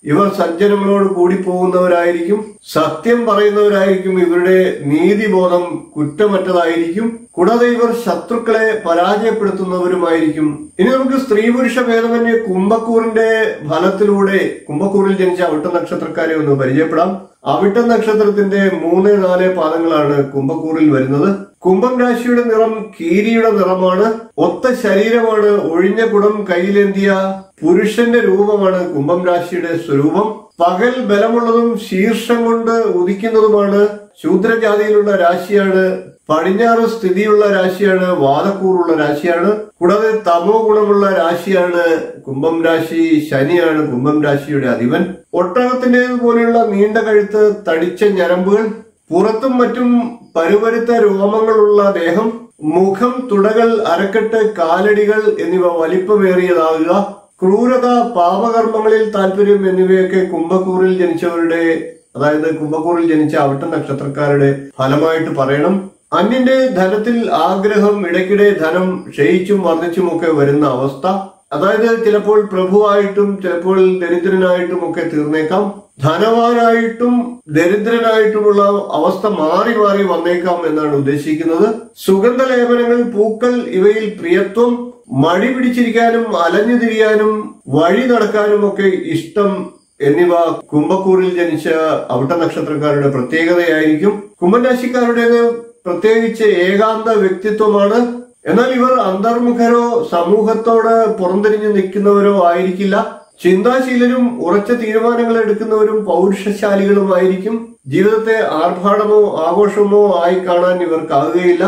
[SPEAKER 1] ഇവർ സജ്ജനങ്ങളോട് കൂടി പോകുന്നവരായിരിക്കും സത്യം പറയുന്നവരായിരിക്കും ഇവരുടെ നീതിബോധം കുറ്റമറ്റതായിരിക്കും കൂടാതെ ഇവർ ശത്രുക്കളെ പരാജയപ്പെടുത്തുന്നവരുമായിരിക്കും ഇനി നമുക്ക് സ്ത്രീ പുരുഷ ഭേദമന്യേ കുംഭക്കൂറിന്റെ ഫലത്തിലൂടെ കുംഭക്കൂറിൽ ജനിച്ച അവിട്ട നക്ഷത്രക്കാരെ ഒന്ന് പരിചയപ്പെടാം അവിട്ട നക്ഷത്രത്തിന്റെ മൂന്ന് നാല് പാദങ്ങളാണ് കുംഭക്കൂറിൽ വരുന്നത് കുംഭം രാശിയുടെ നിറം കീരിയുടെ നിറമാണ് ഒത്ത ശരീരമാണ് ഒഴിഞ്ഞ കുടം കയ്യിലേന്തിയ പുരുഷന്റെ രൂപമാണ് കുംഭം രാശിയുടെ സ്വരൂപം പകൽ ബലമുള്ളതും ശീർഷം കൊണ്ട് ഉദിക്കുന്നതുമാണ് ശൂദ്രജാതിയിലുള്ള രാശിയാണ് പടിഞ്ഞാറ് സ്ഥിതിയുള്ള രാശിയാണ് വാദക്കൂറുള്ള രാശിയാണ് കൂടാതെ തമോ ഗുണമുള്ള രാശിയാണ് കുംഭം രാശി ശനിയാണ് കുംഭം രാശിയുടെ അധിപൻ ഒട്ടകത്തിന്റേത് പോലെയുള്ള നീണ്ട കഴുത്ത് തടിച്ച ഞരമ്പുകൾ പുറത്തും മറ്റും പരുപരുത്ത രോമങ്ങളുള്ള ദേഹം മുഖം തുടകൾ അരക്കെട്ട് കാലടികൾ എന്നിവ വലിപ്പമേറിയതാകുക ക്രൂരത പാപകർമ്മങ്ങളിൽ താല്പര്യം എന്നിവയൊക്കെ കുംഭക്കൂറിൽ ജനിച്ചവരുടെ അതായത് കുംഭക്കൂറിൽ ജനിച്ച അവിട്ട നക്ഷത്രക്കാരുടെ ഫലമായിട്ട് പറയണം അന്യന്റെ ധനത്തിൽ ആഗ്രഹം ഇടയ്ക്കിടെ ധനം ക്ഷയിച്ചും വർദ്ധിച്ചും ഒക്കെ വരുന്ന അവസ്ഥ അതായത് ചിലപ്പോൾ പ്രഭുവായിട്ടും ചിലപ്പോൾ ദരിദ്രനായിട്ടും ഒക്കെ തീർന്നേക്കാം ധനവാനായിട്ടും ദരിദ്രനായിട്ടുമുള്ള അവസ്ഥ മാറി മാറി വന്നേക്കാം എന്നാണ് ഉദ്ദേശിക്കുന്നത് സുഗന്ധലേപനങ്ങൾ പൂക്കൾ ഇവയിൽ പ്രിയത്വം മടി പിടിച്ചിരിക്കാനും അലഞ്ഞു തിരിയാനും വഴി നടക്കാനും ഒക്കെ ഇഷ്ടം എന്നിവ കുംഭക്കൂറിൽ ജനിച്ച അവിട്ട നക്ഷത്രക്കാരുടെ പ്രത്യേകതയായിരിക്കും കുംഭൻ രാശിക്കാരുടേത് പ്രത്യേകിച്ച് ഏകാന്ത വ്യക്തിത്വമാണ് എന്നാൽ ഇവർ അന്തർമുഖരോ സമൂഹത്തോട് പുറംതിരിഞ്ഞു നിൽക്കുന്നവരോ ആയിരിക്കില്ല ചിന്താശീലരും ഉറച്ച തീരുമാനങ്ങൾ എടുക്കുന്നവരും പൗരുഷശാലികളുമായിരിക്കും ജീവിതത്തെ ആർഭാടമോ ആഘോഷമോ ആയി കാണാൻ ഇവർക്കാകുകയില്ല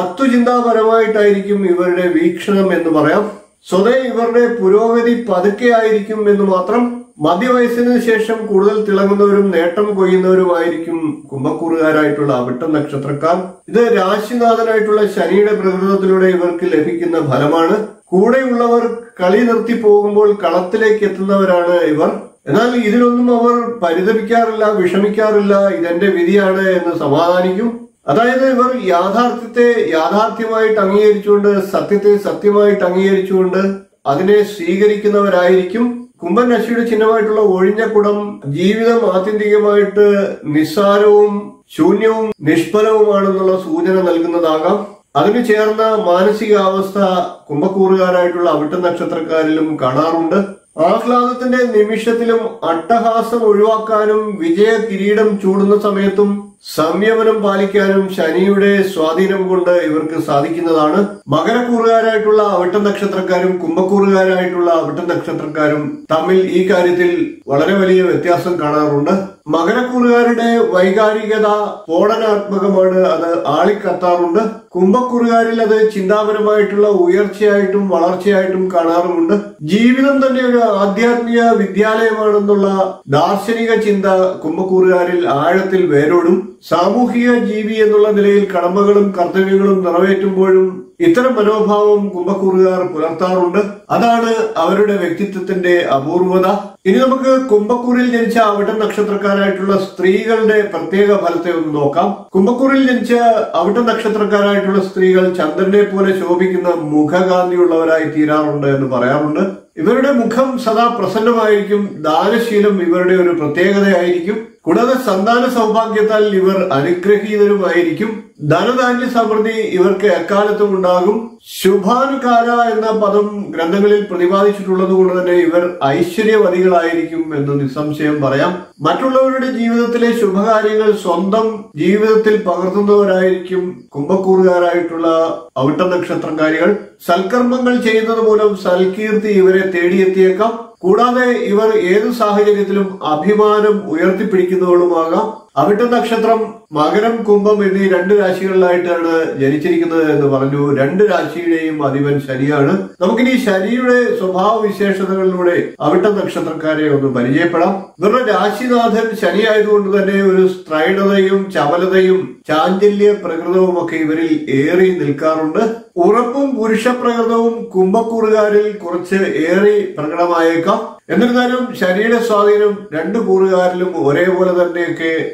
[SPEAKER 1] തത്വചിന്താപരമായിട്ടായിരിക്കും ഇവരുടെ വീക്ഷണം എന്ന് പറയാം സ്വതേ ഇവരുടെ പുരോഗതി പതുക്കെ ആയിരിക്കും എന്ന് മാത്രം മധ്യവയസ്സിന് ശേഷം കൂടുതൽ തിളങ്ങുന്നവരും നേട്ടം കൊയ്യുന്നവരുമായിരിക്കും കുംഭക്കൂറുകാരായിട്ടുള്ള അവിട്ട നക്ഷത്രക്കാർ ഇത് രാശിനാഥനായിട്ടുള്ള ശനിയുടെ പ്രകൃതത്തിലൂടെ ഇവർക്ക് ലഭിക്കുന്ന ഫലമാണ് കൂടെയുള്ളവർ കളി നിർത്തി പോകുമ്പോൾ കളത്തിലേക്ക് എത്തുന്നവരാണ് ഇവർ എന്നാൽ ഇതിലൊന്നും അവർ പരിതപിക്കാറില്ല വിഷമിക്കാറില്ല ഇതെന്റെ വിധിയാണ് എന്ന് സമാധാനിക്കും അതായത് ഇവർ യാഥാർത്ഥ്യത്തെ യാഥാർത്ഥ്യമായിട്ട് അംഗീകരിച്ചുകൊണ്ട് സത്യത്തെ സത്യമായിട്ട് അംഗീകരിച്ചുകൊണ്ട് അതിനെ സ്വീകരിക്കുന്നവരായിരിക്കും കുംഭൻ രാശിയുടെ ചിഹ്നമായിട്ടുള്ള ഒഴിഞ്ഞ കുടം ജീവിതം ആത്യന്തികമായിട്ട് നിസ്സാരവും ശൂന്യവും നിഷ്ഫലവുമാണെന്നുള്ള സൂചന നൽകുന്നതാകാം അതിന് ചേർന്ന മാനസികാവസ്ഥ കുംഭക്കൂറുകാരായിട്ടുള്ള അവിട്ട നക്ഷത്രക്കാരിലും കാണാറുണ്ട് ആഹ്ലാദത്തിന്റെ നിമിഷത്തിലും അട്ടഹാസം ഒഴിവാക്കാനും വിജയ കിരീടം ചൂടുന്ന സമയത്തും സംയമനം പാലിക്കാനും ശനിയുടെ സ്വാധീനം കൊണ്ട് ഇവർക്ക് സാധിക്കുന്നതാണ് മകരക്കൂറുകാരായിട്ടുള്ള അവിട്ട നക്ഷത്രക്കാരും കുംഭക്കൂറുകാരായിട്ടുള്ള അവിട്ട നക്ഷത്രക്കാരും തമ്മിൽ ഈ കാര്യത്തിൽ വളരെ വലിയ വ്യത്യാസം കാണാറുണ്ട് മകരക്കൂറുകാരുടെ വൈകാരികത സ്ഫോടനാത്മകമാണ് അത് ആളിക്കത്താറുണ്ട് കുംഭക്കൂറുകാരിൽ അത് ചിന്താപരമായിട്ടുള്ള ഉയർച്ചയായിട്ടും വളർച്ചയായിട്ടും കാണാറുമുണ്ട് ജീവിതം തന്നെ ഒരു ആധ്യാത്മിക വിദ്യാലയമാണെന്നുള്ള ദാർശനിക ചിന്ത കുംഭക്കൂറുകാരിൽ ആഴത്തിൽ വേരോടും സാമൂഹിക ജീവി എന്നുള്ള നിലയിൽ കടമകളും കർത്തവ്യങ്ങളും നിറവേറ്റുമ്പോഴും ഇത്തരം മനോഭാവം കുംഭക്കൂറുകാർ പുലർത്താറുണ്ട് അതാണ് അവരുടെ വ്യക്തിത്വത്തിന്റെ അപൂർവത ഇനി നമുക്ക് കുംഭക്കൂറിൽ ജനിച്ച അവിട്ടം നക്ഷത്രക്കാരായിട്ടുള്ള സ്ത്രീകളുടെ പ്രത്യേക ഫലത്തെ ഒന്ന് നോക്കാം കുംഭക്കൂറിൽ ജനിച്ച അവിട്ടം നക്ഷത്രക്കാരായിട്ടുള്ള സ്ത്രീകൾ ചന്ദ്രനെ പോലെ ശോഭിക്കുന്ന മുഖകാന്തിയുള്ളവരായി തീരാറുണ്ട് എന്ന് പറയാറുണ്ട് ഇവരുടെ മുഖം സദാ പ്രസന്നമായിരിക്കും ദാനശീലം ഇവരുടെ ഒരു പ്രത്യേകതയായിരിക്കും കൂടാതെ സന്താന സൗഭാഗ്യത്താൽ ഇവർ അനുഗ്രഹീതരുമായിരിക്കും ധനധാന്യ സമൃദ്ധി ഇവർക്ക് എക്കാലത്തും ഉണ്ടാകും ശുഭാനുകാര എന്ന പദം ഗ്രന്ഥങ്ങളിൽ പ്രതിപാദിച്ചിട്ടുള്ളത് കൊണ്ട് തന്നെ ഇവർ ഐശ്വര്യവതികളായിരിക്കും എന്ന് നിസ്സംശയം പറയാം മറ്റുള്ളവരുടെ ജീവിതത്തിലെ ശുഭകാര്യങ്ങൾ സ്വന്തം ജീവിതത്തിൽ പകർത്തുന്നവരായിരിക്കും കുംഭക്കൂറുകാരായിട്ടുള്ള അവിട്ട നക്ഷത്രക്കാരികൾ സൽക്കർമ്മങ്ങൾ ചെയ്യുന്നത് മൂലം സൽകീർത്തി ഇവരെ തേടിയെത്തിയേക്കാം കൂടാതെ ഇവർ ഏതു സാഹചര്യത്തിലും അഭിമാനം ഉയർത്തിപ്പിടിക്കുന്നവളുമാകാം അവിട്ട നക്ഷത്രം മകരം കുംഭം എന്നീ രണ്ട് രാശികളിലായിട്ടാണ് ജനിച്ചിരിക്കുന്നത് എന്ന് പറഞ്ഞു രണ്ട് രാശിയുടെയും അധിപൻ ശനിയാണ് നമുക്കിനി ശനിയുടെ സ്വഭാവ വിശേഷതകളിലൂടെ അവിട്ട നക്ഷത്രക്കാരെ ഒന്ന് പരിചയപ്പെടാം ഇവരുടെ രാശിനാഥൻ ശനി ആയതുകൊണ്ട് തന്നെ ഒരു സ്ത്രൈണതയും ചപലതയും ചാഞ്ചല്യ പ്രകൃതവും ഒക്കെ ഇവരിൽ ഏറി നിൽക്കാറുണ്ട് ഉറപ്പും പുരുഷപ്രകൃതവും കുംഭക്കൂറുകാരിൽ കുറച്ച് ഏറി പ്രകടമായേക്കാം എന്നിരുന്നാലും ശനിയുടെ സ്വാധീനം രണ്ട് കൂറുകാരിലും ഒരേപോലെ തന്നെയൊക്കെ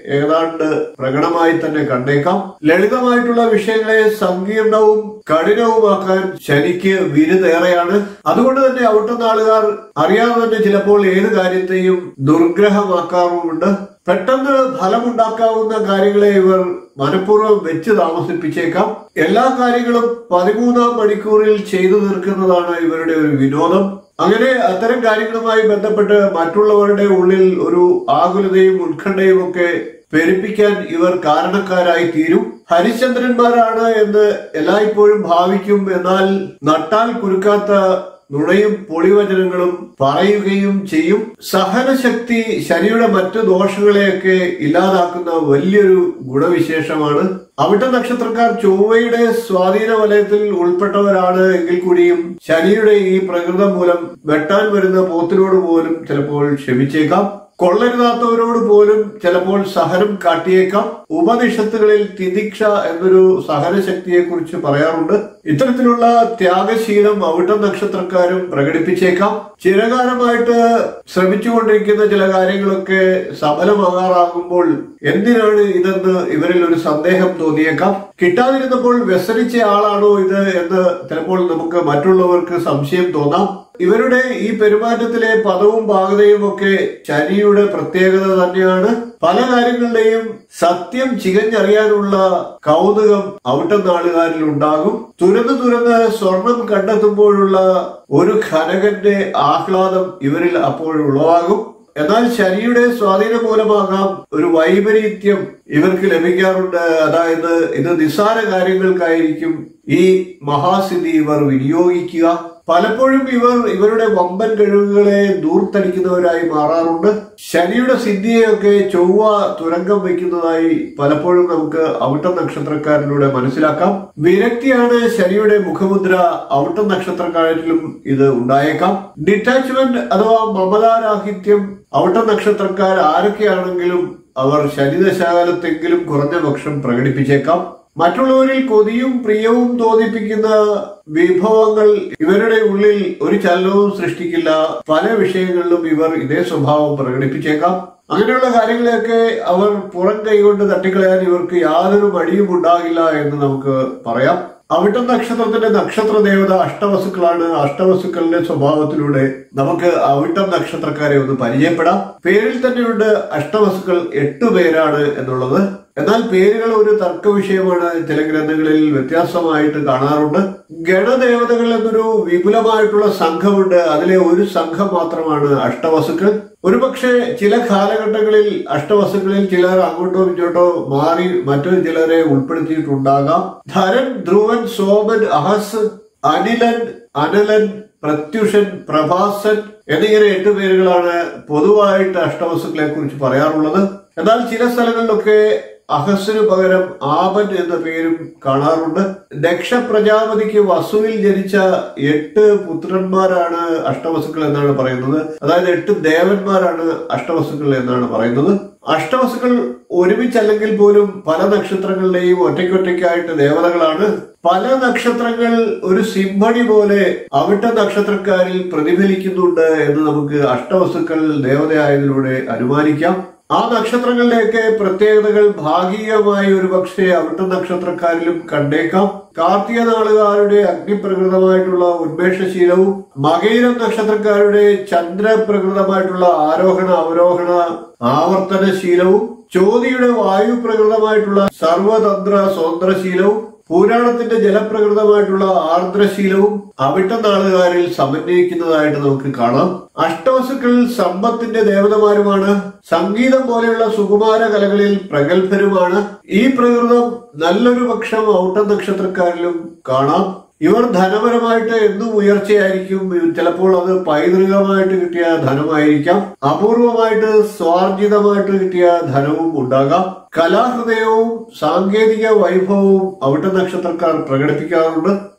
[SPEAKER 1] ഏതാണ്ട് പ്രകടമായി തന്നെ കണ്ടേക്കാം ലളിതമായിട്ടുള്ള വിഷയങ്ങളെ സങ്കീർണവും കഠിനവുമാക്കാൻ ശനിക്ക് വിരുതേറെയാണ് അതുകൊണ്ട് തന്നെ ഔട്ടനാളുകാർ അറിയാതെ തന്നെ ചിലപ്പോൾ ഏത് കാര്യത്തെയും ദുർഗ്രഹമാക്കാറുമുണ്ട് പെട്ടെന്ന് ഫലമുണ്ടാക്കാവുന്ന കാര്യങ്ങളെ ഇവർ മനഃപൂർവ്വം വെച്ച് താമസിപ്പിച്ചേക്കാം എല്ലാ കാര്യങ്ങളും പതിമൂന്നാം മണിക്കൂറിൽ ചെയ്തു തീർക്കുന്നതാണ് ഇവരുടെ ഒരു വിനോദം അങ്ങനെ അത്തരം കാര്യങ്ങളുമായി ബന്ധപ്പെട്ട് മറ്റുള്ളവരുടെ ഉള്ളിൽ ഒരു ആകുലതയും ഉത്കണ്ഠയും ഒക്കെ പെരുപ്പിക്കാൻ ഇവർ കാരണക്കാരായി തീരും ഹരിചന്ദ്രന്മാരാണ് എന്ന് എല്ലായ്പ്പോഴും ഭാവിക്കും എന്നാൽ നട്ടാൽ കുരുക്കാത്ത നുണയും പൊളിവചനങ്ങളും പറയുകയും ചെയ്യും സഹനശക്തി ശനിയുടെ മറ്റു ദോഷങ്ങളെയൊക്കെ ഇല്ലാതാക്കുന്ന വലിയൊരു ഗുണവിശേഷമാണ് അവിട്ട നക്ഷത്രക്കാർ ചൊവ്വയുടെ സ്വാധീന വലയത്തിൽ ഉൾപ്പെട്ടവരാണ് എങ്കിൽ കൂടിയും ശനിയുടെ ഈ പ്രകൃതം മൂലം വെട്ടാൻ വരുന്ന പോത്തിനോട് പോലും ചിലപ്പോൾ ക്ഷമിച്ചേക്കാം കൊള്ളരുതാത്തവരോട് പോലും ചിലപ്പോൾ സഹനം കാട്ടിയേക്കാം ഉപനിഷത്തുകളിൽ തിദിക്ഷ എന്നൊരു സഹനശക്തിയെ കുറിച്ച് പറയാറുണ്ട് ഇത്തരത്തിലുള്ള ത്യാഗശീലം അവിട്ട നക്ഷത്രക്കാരും പ്രകടിപ്പിച്ചേക്കാം ചിരകാലമായിട്ട് ശ്രമിച്ചുകൊണ്ടിരിക്കുന്ന ചില കാര്യങ്ങളൊക്കെ സഫലമാകാറാകുമ്പോൾ എന്തിനാണ് ഇതെന്ന് ഇവരിൽ ഒരു സന്ദേഹം തോന്നിയേക്കാം കിട്ടാതിരുന്നപ്പോൾ വ്യസനിച്ച ആളാണോ ഇത് എന്ന് ചിലപ്പോൾ നമുക്ക് മറ്റുള്ളവർക്ക് സംശയം തോന്നാം ഇവരുടെ ഈ പെരുമാറ്റത്തിലെ പദവും പാകതയും ഒക്കെ ശനിയുടെ പ്രത്യേകത തന്നെയാണ് പല കാര്യങ്ങളുടെയും സത്യം ചികഞ്ഞറിയാനുള്ള കൗതുകം അവിട്ടം നാളുകാരിൽ ഉണ്ടാകും തുരന്ന് തുരന്ന് സ്വർണം കണ്ടെത്തുമ്പോഴുള്ള ഒരു ഖനകന്റെ ആഹ്ലാദം ഇവരിൽ അപ്പോൾ ഉളവാകും എന്നാൽ ശനിയുടെ സ്വാധീനം മൂലമാകാം ഒരു വൈപരീത്യം ഇവർക്ക് ലഭിക്കാറുണ്ട് അതായത് ഇത് നിസ്സാര കാര്യങ്ങൾക്കായിരിക്കും ഈ മഹാസിദ്ധി ഇവർ വിനിയോഗിക്കുക പലപ്പോഴും ഇവർ ഇവരുടെ വമ്പൻ കഴിവുകളെ ദൂർത്തടിക്കുന്നവരായി മാറാറുണ്ട് ശനിയുടെ സിദ്ധിയെയൊക്കെ ചൊവ്വ തുരങ്കം വയ്ക്കുന്നതായി പലപ്പോഴും നമുക്ക് അവിട്ട നക്ഷത്രക്കാരിലൂടെ മനസ്സിലാക്കാം വിരക്തിയാണ് ശനിയുടെ മുഖമുദ്ര അവിട്ട നക്ഷത്രക്കാരിലും ഇത് ഉണ്ടായേക്കാം ഡിറ്റാച്ച്മെന്റ് അഥവാ മമതാരാഹിത്യം അവിട്ട നക്ഷത്രക്കാർ ആരൊക്കെയാണെങ്കിലും അവർ ശനിദശാകാലത്തെങ്കിലും കുറഞ്ഞ പക്ഷം പ്രകടിപ്പിച്ചേക്കാം മറ്റുള്ളവരിൽ കൊതിയും പ്രിയവും തോന്നിപ്പിക്കുന്ന വിഭവങ്ങൾ ഇവരുടെ ഉള്ളിൽ ഒരു ചലനവും സൃഷ്ടിക്കില്ല പല വിഷയങ്ങളിലും ഇവർ ഇതേ സ്വഭാവം പ്രകടിപ്പിച്ചേക്കാം അങ്ങനെയുള്ള കാര്യങ്ങളെയൊക്കെ അവർ പുറം കൈകൊണ്ട് തട്ടിക്കളയാൻ ഇവർക്ക് യാതൊരു മടിയും ഉണ്ടാകില്ല എന്ന് നമുക്ക് പറയാം അവിട്ടം നക്ഷത്രത്തിന്റെ നക്ഷത്ര ദേവത അഷ്ടവസുക്കളാണ് അഷ്ടവസുക്കളുടെ സ്വഭാവത്തിലൂടെ നമുക്ക് അവിട്ടം നക്ഷത്രക്കാരെ ഒന്ന് പരിചയപ്പെടാം പേരിൽ തന്നെയുണ്ട് അഷ്ടവസുക്കൾ എട്ട് പേരാണ് എന്നുള്ളത് എന്നാൽ പേരുകൾ ഒരു തർക്ക വിഷയമാണ് ചില ഗ്രന്ഥങ്ങളിൽ വ്യത്യാസമായിട്ട് കാണാറുണ്ട് ഗണദേവതകൾ എന്നൊരു വിപുലമായിട്ടുള്ള സംഘമുണ്ട് അതിലെ ഒരു സംഘം മാത്രമാണ് അഷ്ടവസുക്കൾ ഒരുപക്ഷെ ചില കാലഘട്ടങ്ങളിൽ അഷ്ടവസുക്കളിൽ ചിലർ അങ്ങോട്ടോ ഇങ്ങോട്ടോ മാറി മറ്റു ചിലരെ ഉൾപ്പെടുത്തിയിട്ടുണ്ടാകാം ധരൻ ധ്രുവൻ സോമൻ അഹസ് അനിലൻ അനലൻ പ്രത്യുഷൻ പ്രഭാസൻ എന്നിങ്ങനെ എട്ട് പേരുകളാണ് പൊതുവായിട്ട് അഷ്ടവസുക്കളെ കുറിച്ച് പറയാറുള്ളത് എന്നാൽ ചില സ്ഥലങ്ങളിലൊക്കെ അഹസിനു പകരം ആപൻ എന്ന പേരും കാണാറുണ്ട് ദക്ഷ പ്രജാപതിക്ക് വസുവിൽ ജനിച്ച എട്ട് പുത്രന്മാരാണ് അഷ്ടവസുക്കൾ എന്നാണ് പറയുന്നത് അതായത് എട്ട് ദേവന്മാരാണ് അഷ്ടവസുക്കൾ എന്നാണ് പറയുന്നത് അഷ്ടവസുക്കൾ ഒരുമിച്ചല്ലെങ്കിൽ പോലും പല നക്ഷത്രങ്ങളുടെയും ഒറ്റയ്ക്കൊറ്റയ്ക്കായിട്ട് ദേവതകളാണ് പല നക്ഷത്രങ്ങൾ ഒരു സിംഹണി പോലെ അവിട്ട നക്ഷത്രക്കാരിൽ പ്രതിഫലിക്കുന്നുണ്ട് എന്ന് നമുക്ക് അഷ്ടവസുക്കൾ ദേവതയായതിലൂടെ അനുമാനിക്കാം ആ നക്ഷത്രങ്ങളിലേക്ക് പ്രത്യേകതകൾ ഭാഗികമായി ഒരു പക്ഷേ അവിട്ട നക്ഷത്രക്കാരിലും കണ്ടേക്കാം കാർത്തിക നാളുകാരുടെ അഗ്നിപ്രകൃതമായിട്ടുള്ള ഉന്മേഷശീലവും മകയിരം നക്ഷത്രക്കാരുടെ ചന്ദ്രപ്രകൃതമായിട്ടുള്ള ആരോഹണ അവരോഹണ ആവർത്തനശീലവും ചോതിയുടെ വായു പ്രകൃതമായിട്ടുള്ള സർവതന്ത്ര സ്വതന്ത്രശീലവും പുരാണത്തിന്റെ ജലപ്രകൃതമായിട്ടുള്ള ആർദ്രശീലവും അവിട്ട നാളുകാരിൽ സമന്വയിക്കുന്നതായിട്ട് നമുക്ക് കാണാം അഷ്ടവസുക്കൾ സമ്പത്തിന്റെ ദേവതമാരുമാണ് സംഗീതം പോലെയുള്ള സുകുമാര കലകളിൽ പ്രഗത്ഭരുമാണ് ഈ പ്രകൃതം നല്ലൊരു പക്ഷം ഔട്ട നക്ഷത്രക്കാരിലും കാണാം ഇവർ ധനപരമായിട്ട് എന്നും ഉയർച്ചയായിരിക്കും ചിലപ്പോൾ അത് പൈതൃകമായിട്ട് കിട്ടിയ ധനമായിരിക്കാം അപൂർവമായിട്ട് സ്വാർജിതമായിട്ട് കിട്ടിയ ധനവും ഉണ്ടാകാം കലാഹൃദയവും സാങ്കേതിക വൈഭവവും അവിട്ട നക്ഷത്രക്കാർ പ്രകടിപ്പിക്കാറുണ്ട്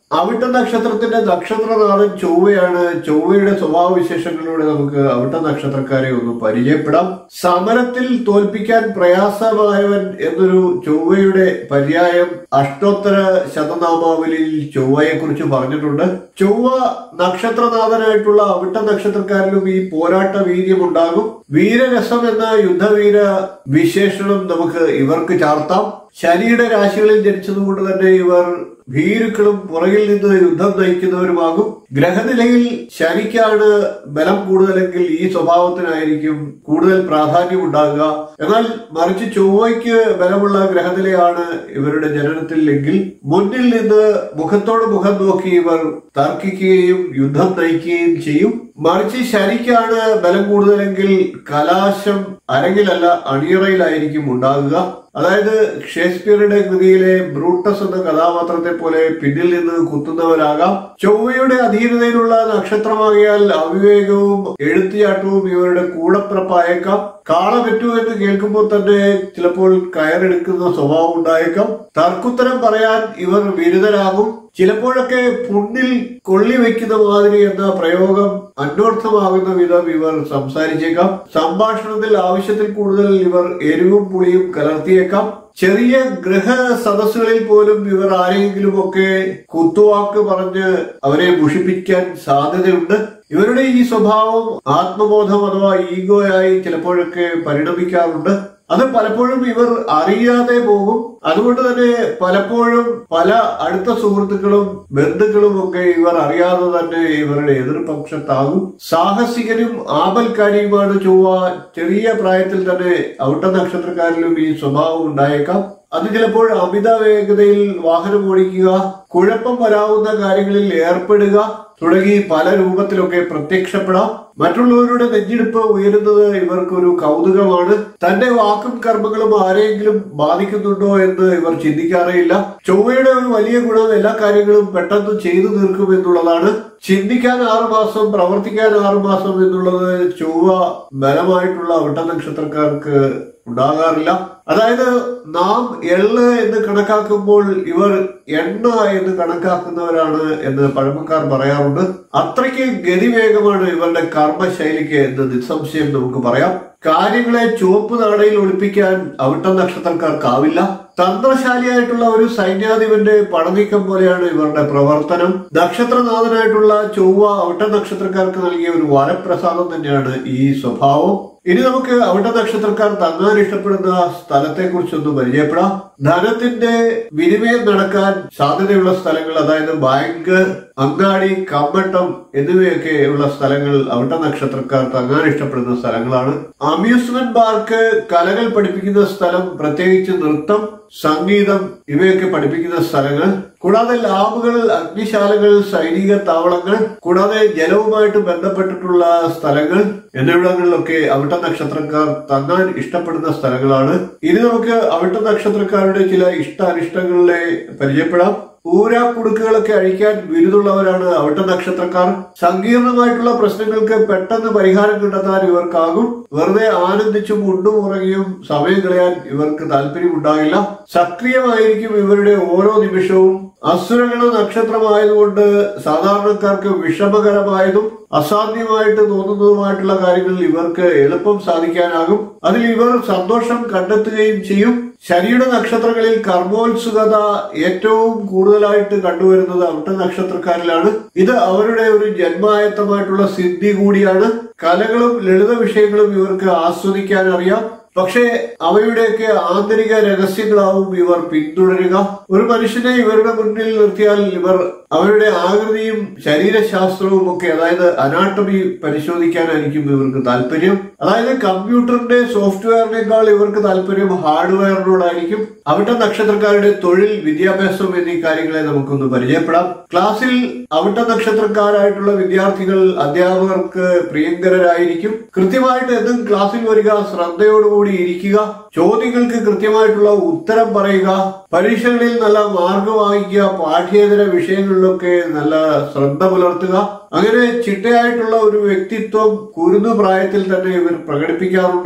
[SPEAKER 1] അവിട്ട നക്ഷത്രത്തിന്റെ നക്ഷത്രനാഥൻ ചൊവ്വയാണ് ചൊവ്വയുടെ സ്വഭാവ വിശേഷങ്ങളിലൂടെ നമുക്ക് അവിട്ട നക്ഷത്രക്കാരെ ഒന്ന് പരിചയപ്പെടാം സമരത്തിൽ തോൽപ്പിക്കാൻ പ്രയാസമായവൻ എന്നൊരു ചൊവ്വയുടെ പര്യായം അഷ്ടോത്തര ശതനാമാവലിയിൽ ചൊവ്വയെ കുറിച്ച് പറഞ്ഞിട്ടുണ്ട് ചൊവ്വ നക്ഷത്രനാഥനായിട്ടുള്ള അവിട്ട നക്ഷത്രക്കാരിലും ഈ പോരാട്ട വീര്യമുണ്ടാകും വീരരസം എന്ന യുദ്ധവീര വിശേഷണം നമുക്ക് ഇവർക്ക് ചാർത്താം ശനിയുടെ രാശികളിൽ ജനിച്ചതുകൊണ്ട് തന്നെ ഇവർ ഭീരുക്കളും പുറകിൽ നിന്ന് യുദ്ധം നയിക്കുന്നവരുമാകും ഗ്രഹനിലയിൽ ശനിക്കാണ് ബലം കൂടുതലെങ്കിൽ ഈ സ്വഭാവത്തിനായിരിക്കും കൂടുതൽ പ്രാധാന്യം ഉണ്ടാകുക എന്നാൽ മറിച്ച് ചൊവ്വയ്ക്ക് ബലമുള്ള ഗ്രഹനിലയാണ് ഇവരുടെ ജനനത്തിൽ എങ്കിൽ മുന്നിൽ നിന്ന് മുഖത്തോട് മുഖം നോക്കി ഇവർ തർക്കിക്കുകയും യുദ്ധം നയിക്കുകയും ചെയ്യും മറിച്ച് ശനിക്കാണ് ബലം കൂടുതലെങ്കിൽ കലാശം അരങ്ങിലല്ല അണിയറയിലായിരിക്കും ഉണ്ടാകുക അതായത് ഷേക്സ്പിയറുടെ കൃതിയിലെ ബ്രൂട്ടസ് എന്ന കഥാപാത്രത്തെ പോലെ പിന്നിൽ നിന്ന് കുത്തുന്നവരാകാം ചൊവ്വയുടെ അധീനതയിലുള്ള നക്ഷത്രമാകിയാൽ അവിവേകവും എഴുത്തിയാട്ടവും ഇവരുടെ കൂടപ്പിറപ്പായേക്കാം കാള പറ്റൂ എന്ന് കേൾക്കുമ്പോൾ തന്നെ ചിലപ്പോൾ കയറെടുക്കുന്ന സ്വഭാവം ഉണ്ടായേക്കാം തർക്കുത്തരം പറയാൻ ഇവർ ബിരുദരാകും ചിലപ്പോഴൊക്കെ പുണ്ണിൽ കൊള്ളി വെക്കുന്ന മാതിരി എന്ന പ്രയോഗം അന്വർത്ഥമാകുന്ന വിധം ഇവർ സംസാരിച്ചേക്കാം സംഭാഷണത്തിൽ ആവശ്യത്തിൽ കൂടുതൽ ഇവർ എരിവും പുളിയും കലർത്തിയേക്കാം ചെറിയ ഗൃഹ സദസ്സുകളിൽ പോലും ഇവർ ആരെങ്കിലും ഒക്കെ കുത്തുവാക്ക് പറഞ്ഞ് അവരെ മുഷിപ്പിക്കാൻ സാധ്യതയുണ്ട് ഇവരുടെ ഈ സ്വഭാവം ആത്മബോധം അഥവാ ഈഗോയായി ചിലപ്പോഴൊക്കെ പരിണമിക്കാറുണ്ട് അത് പലപ്പോഴും ഇവർ അറിയാതെ പോകും അതുകൊണ്ട് തന്നെ പലപ്പോഴും പല അടുത്ത സുഹൃത്തുക്കളും ബന്ധുക്കളും ഒക്കെ ഇവർ അറിയാതെ തന്നെ ഇവരുടെ എതിർപക്ഷത്താകും സാഹസികനും ആപൽക്കാരിയുമാണ് ചൊവ്വ ചെറിയ പ്രായത്തിൽ തന്നെ ഔട്ട നക്ഷത്രക്കാരിലും ഈ സ്വഭാവം ഉണ്ടായേക്കാം അത് ചിലപ്പോൾ അമിത വേഗതയിൽ വാഹനം ഓടിക്കുക കുഴപ്പം വരാവുന്ന കാര്യങ്ങളിൽ ഏർപ്പെടുക തുടങ്ങി പല രൂപത്തിലൊക്കെ പ്രത്യക്ഷപ്പെടാം മറ്റുള്ളവരുടെ നെഞ്ചിടിപ്പ് ഉയരുന്നത് ഇവർക്കൊരു കൗതുകമാണ് തന്റെ വാക്കും കർമ്മങ്ങളും ആരെങ്കിലും ബാധിക്കുന്നുണ്ടോ എന്ന് ഇവർ ചിന്തിക്കാറേയില്ല ചൊവ്വയുടെ ഒരു വലിയ ഗുണം എല്ലാ കാര്യങ്ങളും പെട്ടെന്ന് ചെയ്തു തീർക്കും എന്നുള്ളതാണ് ചിന്തിക്കാൻ ആറുമാസം പ്രവർത്തിക്കാൻ ആറുമാസം എന്നുള്ളത് ചൊവ്വ ബലമായിട്ടുള്ള അവിട്ട നക്ഷത്രക്കാർക്ക് ഉണ്ടാകാറില്ല അതായത് നാം എള്ള് എന്ന് കണക്കാക്കുമ്പോൾ ഇവർ എണ്ണ എന്ന് കണക്കാക്കുന്നവരാണ് എന്ന് പഴമക്കാർ പറയാറുണ്ട് അത്രയ്ക്ക് ഗതിവേഗമാണ് ഇവരുടെ കർമ്മശൈലിക്ക് എന്ന് നിസ്സംശയം നമുക്ക് പറയാം കാര്യങ്ങളെ ചുവപ്പ് നാടയിൽ ഒളിപ്പിക്കാൻ അവിട്ട നക്ഷത്രക്കാർക്കാവില്ല തന്ത്രശാലിയായിട്ടുള്ള ഒരു സൈന്യാധിപന്റെ പടനീക്കം പോലെയാണ് ഇവരുടെ പ്രവർത്തനം നക്ഷത്രനാഥനായിട്ടുള്ള ചൊവ്വ അവിട്ട നക്ഷത്രക്കാർക്ക് നൽകിയ ഒരു വരപ്രസാദം തന്നെയാണ് ഈ സ്വഭാവം ഇനി നമുക്ക് അവിട്ട നക്ഷത്രക്കാർ തങ്ങാൻ ഇഷ്ടപ്പെടുന്ന സ്ഥലത്തെ കുറിച്ചൊന്ന് പരിചയപ്പെടാം ധനത്തിന്റെ വിനിമയം നടക്കാൻ സാധ്യതയുള്ള സ്ഥലങ്ങൾ അതായത് ബാങ്ക് അങ്ങാടി കമ്മട്ടം എന്നിവയൊക്കെ ഉള്ള സ്ഥലങ്ങൾ അവിട്ട നക്ഷത്രക്കാർ തങ്ങാൻ ഇഷ്ടപ്പെടുന്ന സ്ഥലങ്ങളാണ് അമ്യൂസ്മെന്റ് പാർക്ക് കലകൾ പഠിപ്പിക്കുന്ന സ്ഥലം പ്രത്യേകിച്ച് നൃത്തം സംഗീതം ഇവയൊക്കെ പഠിപ്പിക്കുന്ന സ്ഥലങ്ങൾ കൂടാതെ ലാബുകൾ അഗ്നിശാലകൾ സൈനിക താവളങ്ങൾ കൂടാതെ ജലവുമായിട്ട് ബന്ധപ്പെട്ടിട്ടുള്ള സ്ഥലങ്ങൾ എന്നിവിടങ്ങളിലൊക്കെ അവിട്ട നക്ഷത്രക്കാർ തങ്ങാൻ ഇഷ്ടപ്പെടുന്ന സ്ഥലങ്ങളാണ് ഇനി നമുക്ക് അവിട്ട നക്ഷത്രക്കാരുടെ ചില ഇഷ്ട അനിഷ്ടങ്ങളിലെ പരിചയപ്പെടാം ഊരാക്കുടുക്കുകളൊക്കെ അഴിക്കാൻ വിരുതുള്ളവരാണ് അവിട്ട നക്ഷത്രക്കാർ സങ്കീർണമായിട്ടുള്ള പ്രശ്നങ്ങൾക്ക് പെട്ടെന്ന് പരിഹാരം കണ്ടെത്താൻ ഇവർക്കാകും വെറുതെ ആനന്ദിച്ചും ഉണ്ടും ഉറങ്ങിയും സമയം കളയാൻ ഇവർക്ക് താല്പര്യമുണ്ടാകില്ല സക്രിയമായിരിക്കും ഇവരുടെ ഓരോ നിമിഷവും അസുരഗണ നക്ഷത്രമായതുകൊണ്ട് സാധാരണക്കാർക്ക് വിഷമകരമായതും അസാധ്യമായിട്ട് തോന്നുന്നതുമായിട്ടുള്ള കാര്യങ്ങളിൽ ഇവർക്ക് എളുപ്പം സാധിക്കാനാകും അതിൽ ഇവർ സന്തോഷം കണ്ടെത്തുകയും ചെയ്യും ശനിയുടെ നക്ഷത്രങ്ങളിൽ കർമ്മോത്സുകത ഏറ്റവും കൂടുതലായിട്ട് കണ്ടുവരുന്നത് അവിട്ട നക്ഷത്രക്കാരിലാണ് ഇത് അവരുടെ ഒരു ജന്മായത്തമായിട്ടുള്ള സിദ്ധി കൂടിയാണ് കലകളും ലളിത വിഷയങ്ങളും ഇവർക്ക് ആസ്വദിക്കാൻ അറിയാം പക്ഷേ അവയുടെയൊക്കെ ആന്തരിക രഹസ്യങ്ങളാവും ഇവർ പിന്തുടരുക ഒരു മനുഷ്യനെ ഇവരുടെ മുന്നിൽ നിർത്തിയാൽ ഇവർ അവരുടെ ആകൃതിയും ശരീരശാസ്ത്രവും ഒക്കെ അതായത് അനാട്ടമി പരിശോധിക്കാനായിരിക്കും ഇവർക്ക് താല്പര്യം അതായത് കമ്പ്യൂട്ടറിന്റെ സോഫ്റ്റ്വെയറിനേക്കാൾ ഇവർക്ക് താല്പര്യം ഹാർഡ്വെയറിനോടായിരിക്കും അവിട്ട നക്ഷത്രക്കാരുടെ തൊഴിൽ വിദ്യാഭ്യാസം എന്നീ കാര്യങ്ങളെ നമുക്കൊന്ന് പരിചയപ്പെടാം ക്ലാസ്സിൽ അവിട്ട നക്ഷത്രക്കാരായിട്ടുള്ള വിദ്യാർത്ഥികൾ അധ്യാപകർക്ക് പ്രിയങ്കരായിരിക്കും കൃത്യമായിട്ട് എന്നും ക്ലാസ്സിൽ വരിക ശ്രദ്ധയോടുകൂടി ഇരിക്കുക ചോദ്യങ്ങൾക്ക് കൃത്യമായിട്ടുള്ള ഉത്തരം പറയുക പരീക്ഷകളിൽ നല്ല മാർക്ക് വാങ്ങിക്കുക പാഠ്യേതര വിഷയങ്ങളിലൊക്കെ നല്ല ശ്രദ്ധ പുലർത്തുക അങ്ങനെ ചിട്ടയായിട്ടുള്ള ഒരു വ്യക്തിത്വം കുരുന്നു പ്രായത്തിൽ തന്നെ ഇവർ പ്രകടിപ്പിക്കാറുണ്ട്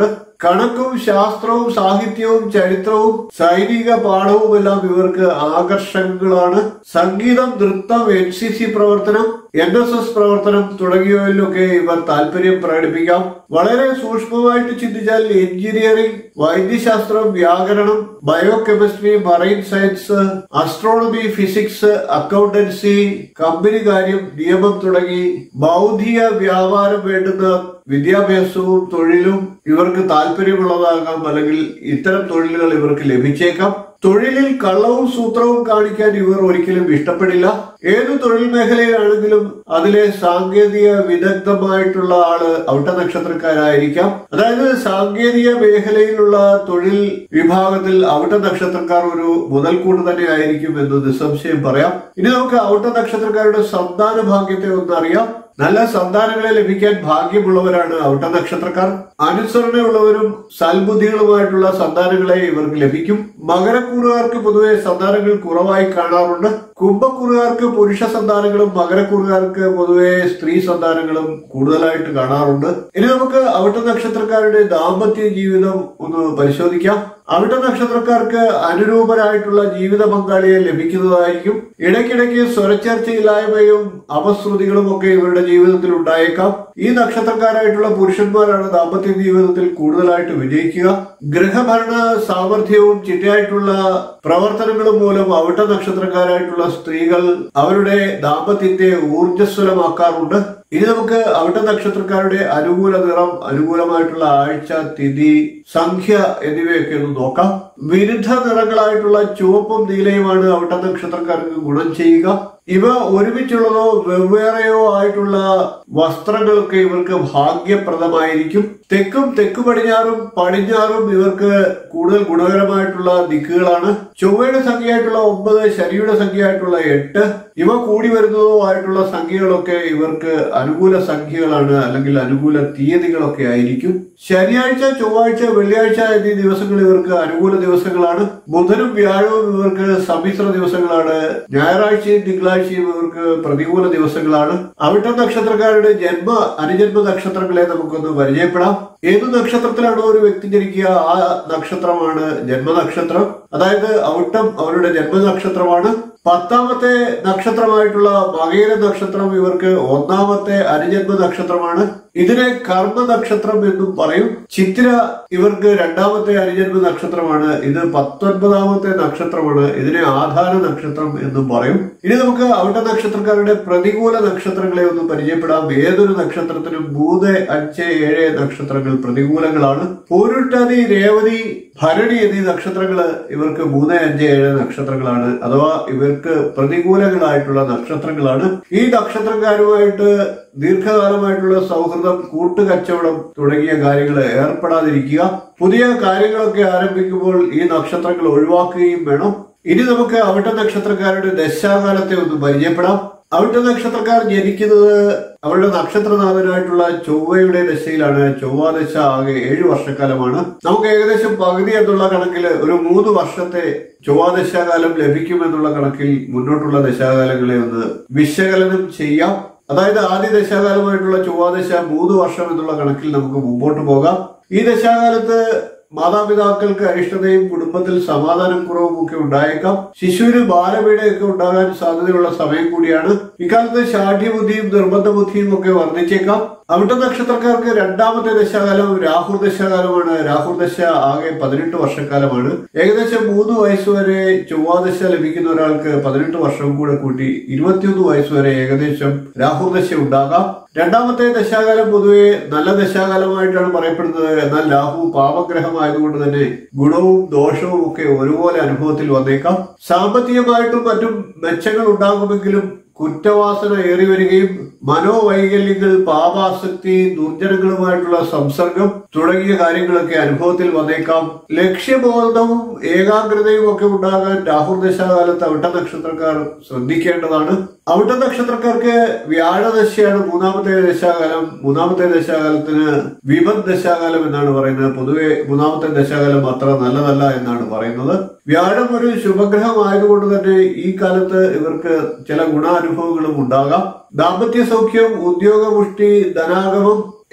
[SPEAKER 1] കണക്കും ശാസ്ത്രവും സാഹിത്യവും ചരിത്രവും സൈനിക പാഠവുമെല്ലാം ഇവർക്ക് ആകർഷകങ്ങളാണ് സംഗീതം നൃത്തം എൻ സി സി പ്രവർത്തനം എൻ എസ് എസ് പ്രവർത്തനം തുടങ്ങിയവയിലൊക്കെ ഇവർ താല്പര്യം പ്രകടിപ്പിക്കാം വളരെ സൂക്ഷ്മമായിട്ട് ചിന്തിച്ചാൽ എഞ്ചിനീയറിംഗ് വൈദ്യശാസ്ത്രം വ്യാകരണം biochemistry marine science astronomy physics accountancy company കാര്യം നിയമം തുടങ്ങി ബൗദ്ധിക വ്യാപാരം വേണ്ടുന്ന വിദ്യാഭ്യാസവും തൊഴിലും ഇവർക്ക് താല്പര്യമുള്ളതാകാം അല്ലെങ്കിൽ ഇത്തരം തൊഴിലുകൾ ഇവർക്ക് ലഭിച്ചേക്കാം തൊഴിലിൽ കള്ളവും സൂത്രവും കാണിക്കാൻ ഇവർ ഒരിക്കലും ഇഷ്ടപ്പെടില്ല ഏതു തൊഴിൽ മേഖലയിലാണെങ്കിലും അതിലെ സാങ്കേതിക വിദഗ്ധമായിട്ടുള്ള ആള് ഔട്ട നക്ഷത്രക്കാരായിരിക്കാം അതായത് സാങ്കേതിക മേഖലയിലുള്ള തൊഴിൽ വിഭാഗത്തിൽ ഔട്ട നക്ഷത്രക്കാർ ഒരു മുതൽക്കൂട്ട് തന്നെ ആയിരിക്കും എന്ന് നിസ്സംശയം പറയാം ഇനി നമുക്ക് ഔട്ട നക്ഷത്രക്കാരുടെ സന്താന ഭാഗ്യത്തെ ഒന്ന് അറിയാം നല്ല സന്താനങ്ങളെ ലഭിക്കാൻ ഭാഗ്യമുള്ളവരാണ് ഔട്ട നക്ഷത്രക്കാർ അനുസരണയുള്ളവരും സൽബുദ്ധികളുമായിട്ടുള്ള സന്താനങ്ങളെ ഇവർക്ക് ലഭിക്കും മകരക്കൂറുകാർക്ക് പൊതുവെ സന്താനങ്ങൾ കുറവായി കാണാറുണ്ട് കുംഭക്കൂറുകാർക്ക് പുരുഷ സന്താനങ്ങളും മകരക്കൂറുകാർക്ക് പൊതുവെ സ്ത്രീ സന്താനങ്ങളും കൂടുതലായിട്ട് കാണാറുണ്ട് ഇനി നമുക്ക് ഔട്ട നക്ഷത്രക്കാരുടെ ദാമ്പത്യ ജീവിതം ഒന്ന് പരിശോധിക്കാം അവിട്ട നക്ഷത്രക്കാർക്ക് അനുരൂപരായിട്ടുള്ള ജീവിത പങ്കാളിയെ ലഭിക്കുന്നതായിരിക്കും ഇടയ്ക്കിടയ്ക്ക് സ്വരച്ചേർച്ചയില്ലായ്മയും അപശ്രുതികളും ഒക്കെ ഇവരുടെ ജീവിതത്തിൽ ഉണ്ടായേക്കാം ഈ നക്ഷത്രക്കാരായിട്ടുള്ള പുരുഷന്മാരാണ് ദാമ്പത്യ ജീവിതത്തിൽ കൂടുതലായിട്ട് വിജയിക്കുക ഗൃഹഭരണ സാമർഥ്യവും ചിട്ടയായിട്ടുള്ള പ്രവർത്തനങ്ങളും മൂലം അവിട്ട നക്ഷത്രക്കാരായിട്ടുള്ള സ്ത്രീകൾ അവരുടെ ദാമ്പത്യത്തെ ഊർജ്ജസ്വലമാക്കാറുണ്ട് ഇനി നമുക്ക് അവിട്ട നക്ഷത്രക്കാരുടെ അനുകൂല നിറം അനുകൂലമായിട്ടുള്ള ആഴ്ച തിഥി സംഖ്യ എന്നിവയൊക്കെ ഒന്ന് നോക്കാം വിരുദ്ധ നിറങ്ങളായിട്ടുള്ള ചുവപ്പും നീലയുമാണ് അവിട്ട നക്ഷത്രക്കാർക്ക് ഗുണം ചെയ്യുക ഇവ ഒരുമിച്ചുള്ളതോ വെവ്വേറെയോ ആയിട്ടുള്ള വസ്ത്രങ്ങളൊക്കെ ഇവർക്ക് ഭാഗ്യപ്രദമായിരിക്കും തെക്കും തെക്കു പടിഞ്ഞാറും പടിഞ്ഞാറും ഇവർക്ക് കൂടുതൽ ഗുണകരമായിട്ടുള്ള ദിക്കുകളാണ് ചൊവ്വയുടെ സംഖ്യയായിട്ടുള്ള ഒമ്പത് ശനിയുടെ സംഖ്യയായിട്ടുള്ള എട്ട് ഇവ കൂടി വരുന്നതോ ആയിട്ടുള്ള സംഖ്യകളൊക്കെ ഇവർക്ക് അനുകൂല സംഖ്യകളാണ് അല്ലെങ്കിൽ അനുകൂല തീയതികളൊക്കെ ആയിരിക്കും ശനിയാഴ്ച ചൊവ്വാഴ്ച വെള്ളിയാഴ്ച എന്നീ ദിവസങ്ങൾ ഇവർക്ക് അനുകൂല ദിവസങ്ങളാണ് ബുധനും വ്യാഴവും ഇവർക്ക് സമ്മിശ്ര ദിവസങ്ങളാണ് ഞായറാഴ്ചയും തിങ്കളാഴ്ചയും ഇവർക്ക് പ്രതികൂല ദിവസങ്ങളാണ് അവിട്ട നക്ഷത്രക്കാരുടെ ജന്മ അനുജന്മ നക്ഷത്രങ്ങളെ നമുക്കൊന്ന് പരിചയപ്പെടാം ഏത് നക്ഷത്രത്തിലാണോ ഒരു വ്യക്തി ജനിക്കുക ആ നക്ഷത്രമാണ് ജന്മനക്ഷത്രം അതായത് ഔട്ടം അവരുടെ ജന്മനക്ഷത്രമാണ് പത്താമത്തെ നക്ഷത്രമായിട്ടുള്ള മകേര നക്ഷത്രം ഇവർക്ക് ഒന്നാമത്തെ അനുജന്മ നക്ഷത്രമാണ് ഇതിനെ കർമ്മ നക്ഷത്രം എന്നും പറയും ചിത്ര ഇവർക്ക് രണ്ടാമത്തെ അനുജന്മ നക്ഷത്രമാണ് ഇത് പത്തൊൻപതാമത്തെ നക്ഷത്രമാണ് ഇതിനെ ആധാര നക്ഷത്രം എന്നും പറയും ഇനി നമുക്ക് അവിടെ നക്ഷത്രക്കാരുടെ പ്രതികൂല നക്ഷത്രങ്ങളെ ഒന്ന് പരിചയപ്പെടാം ഏതൊരു നക്ഷത്രത്തിനും മൂന്ന് അഞ്ച് ഏഴ് നക്ഷത്രങ്ങൾ പ്രതികൂലങ്ങളാണ് പൂരുട്ടാതി രേവതി ഭരണി എന്നീ നക്ഷത്രങ്ങള് ഇവർക്ക് മൂന്ന് അഞ്ച് ഏഴ് നക്ഷത്രങ്ങളാണ് അഥവാ ഇവർക്ക് പ്രതികൂലങ്ങളായിട്ടുള്ള നക്ഷത്രങ്ങളാണ് ഈ നക്ഷത്രക്കാരുമായിട്ട് ദീർഘകാലമായിട്ടുള്ള സൗഹൃദം കൂട്ടുകച്ചവടം തുടങ്ങിയ കാര്യങ്ങൾ ഏർപ്പെടാതിരിക്കുക പുതിയ കാര്യങ്ങളൊക്കെ ആരംഭിക്കുമ്പോൾ ഈ നക്ഷത്രങ്ങൾ ഒഴിവാക്കുകയും വേണം ഇനി നമുക്ക് അവിട്ട നക്ഷത്രക്കാരുടെ ദശാകാലത്തെ ഒന്ന് പരിചയപ്പെടാം അവിട്ട നക്ഷത്രക്കാർ ജനിക്കുന്നത് അവരുടെ നക്ഷത്രനാഥനായിട്ടുള്ള ചൊവ്വയുടെ ദശയിലാണ് ചൊവ്വ ദശ ആകെ ഏഴു വർഷക്കാലമാണ് നമുക്ക് ഏകദേശം പകുതി എന്നുള്ള കണക്കിൽ ഒരു മൂന്ന് വർഷത്തെ ചൊവ്വ ദശാകാലം ലഭിക്കുമെന്നുള്ള കണക്കിൽ മുന്നോട്ടുള്ള ദശാകാലങ്ങളെ ഒന്ന് വിശകലനം ചെയ്യാം അതായത് ആദ്യ ദശാകാലമായിട്ടുള്ള ചൊവ്വാദശ മൂന്ന് വർഷം എന്നുള്ള കണക്കിൽ നമുക്ക് മുമ്പോട്ട് പോകാം ഈ ദശാകാലത്ത് മാതാപിതാക്കൾക്ക് അരിഷ്ടതയും കുടുംബത്തിൽ സമാധാനം കുറവും ഒക്കെ ഉണ്ടായേക്കാം ശിശുവിന് ബാലപീഡയൊക്കെ ഉണ്ടാകാൻ സാധ്യതയുള്ള സമയം കൂടിയാണ് ഇക്കാലത്ത് ശാഠ്യബുദ്ധിയും നിർബന്ധ ബുദ്ധിയും ഒക്കെ വർദ്ധിച്ചേക്കാം അവിട്ട നക്ഷത്രക്കാർക്ക് രണ്ടാമത്തെ ദശാകാലം രാഹുർ ദശാകാലമാണ് രാഹുർ ദശ ആകെ പതിനെട്ട് വർഷക്കാലമാണ് ഏകദേശം മൂന്ന് വയസ്സ് വരെ ചൊവ്വാദശ ലഭിക്കുന്ന ഒരാൾക്ക് പതിനെട്ട് വർഷം കൂടെ കൂട്ടി ഇരുപത്തിയൊന്ന് വയസ്സ് വരെ ഏകദേശം രാഹുർ ദശ ഉണ്ടാകാം രണ്ടാമത്തെ ദശാകാലം പൊതുവെ നല്ല ദശാകാലമായിട്ടാണ് പറയപ്പെടുന്നത് എന്നാൽ രാഹു പാപഗ്രഹമായതുകൊണ്ട് തന്നെ ഗുണവും ദോഷവും ഒക്കെ ഒരുപോലെ അനുഭവത്തിൽ വന്നേക്കാം സാമ്പത്തികമായിട്ടും മറ്റും മെച്ചങ്ങൾ ഉണ്ടാകുമെങ്കിലും കുറ്റവാസന ഏറി വരികയും മനോവൈകല്യങ്ങൾ പാപാസക്തി ദുർജനങ്ങളുമായിട്ടുള്ള സംസർഗം തുടങ്ങിയ കാര്യങ്ങളൊക്കെ അനുഭവത്തിൽ വന്നേക്കാം ലക്ഷ്യബോധവും ഏകാഗ്രതയും ഒക്കെ ഉണ്ടാകാൻ രാഹുൽ ദശാകാലത്ത് അവിട്ട നക്ഷത്രക്കാർ ശ്രദ്ധിക്കേണ്ടതാണ് അവിട്ട നക്ഷത്രക്കാർക്ക് വ്യാഴദശയാണ് മൂന്നാമത്തെ ദശാകാലം മൂന്നാമത്തെ ദശാകാലത്തിന് വിപത് ദശാകാലം എന്നാണ് പറയുന്നത് പൊതുവെ മൂന്നാമത്തെ ദശാകാലം അത്ര നല്ലതല്ല എന്നാണ് പറയുന്നത് വ്യാഴം ഒരു ശുഭഗ്രഹം ആയതുകൊണ്ട് തന്നെ ഈ കാലത്ത് ഇവർക്ക് ചില ഗുണാനുഭവങ്ങളും ഉണ്ടാകാം ദാമ്പത്യ സൗഖ്യം ഉദ്യോഗപുഷ്ടി ധനാഗമം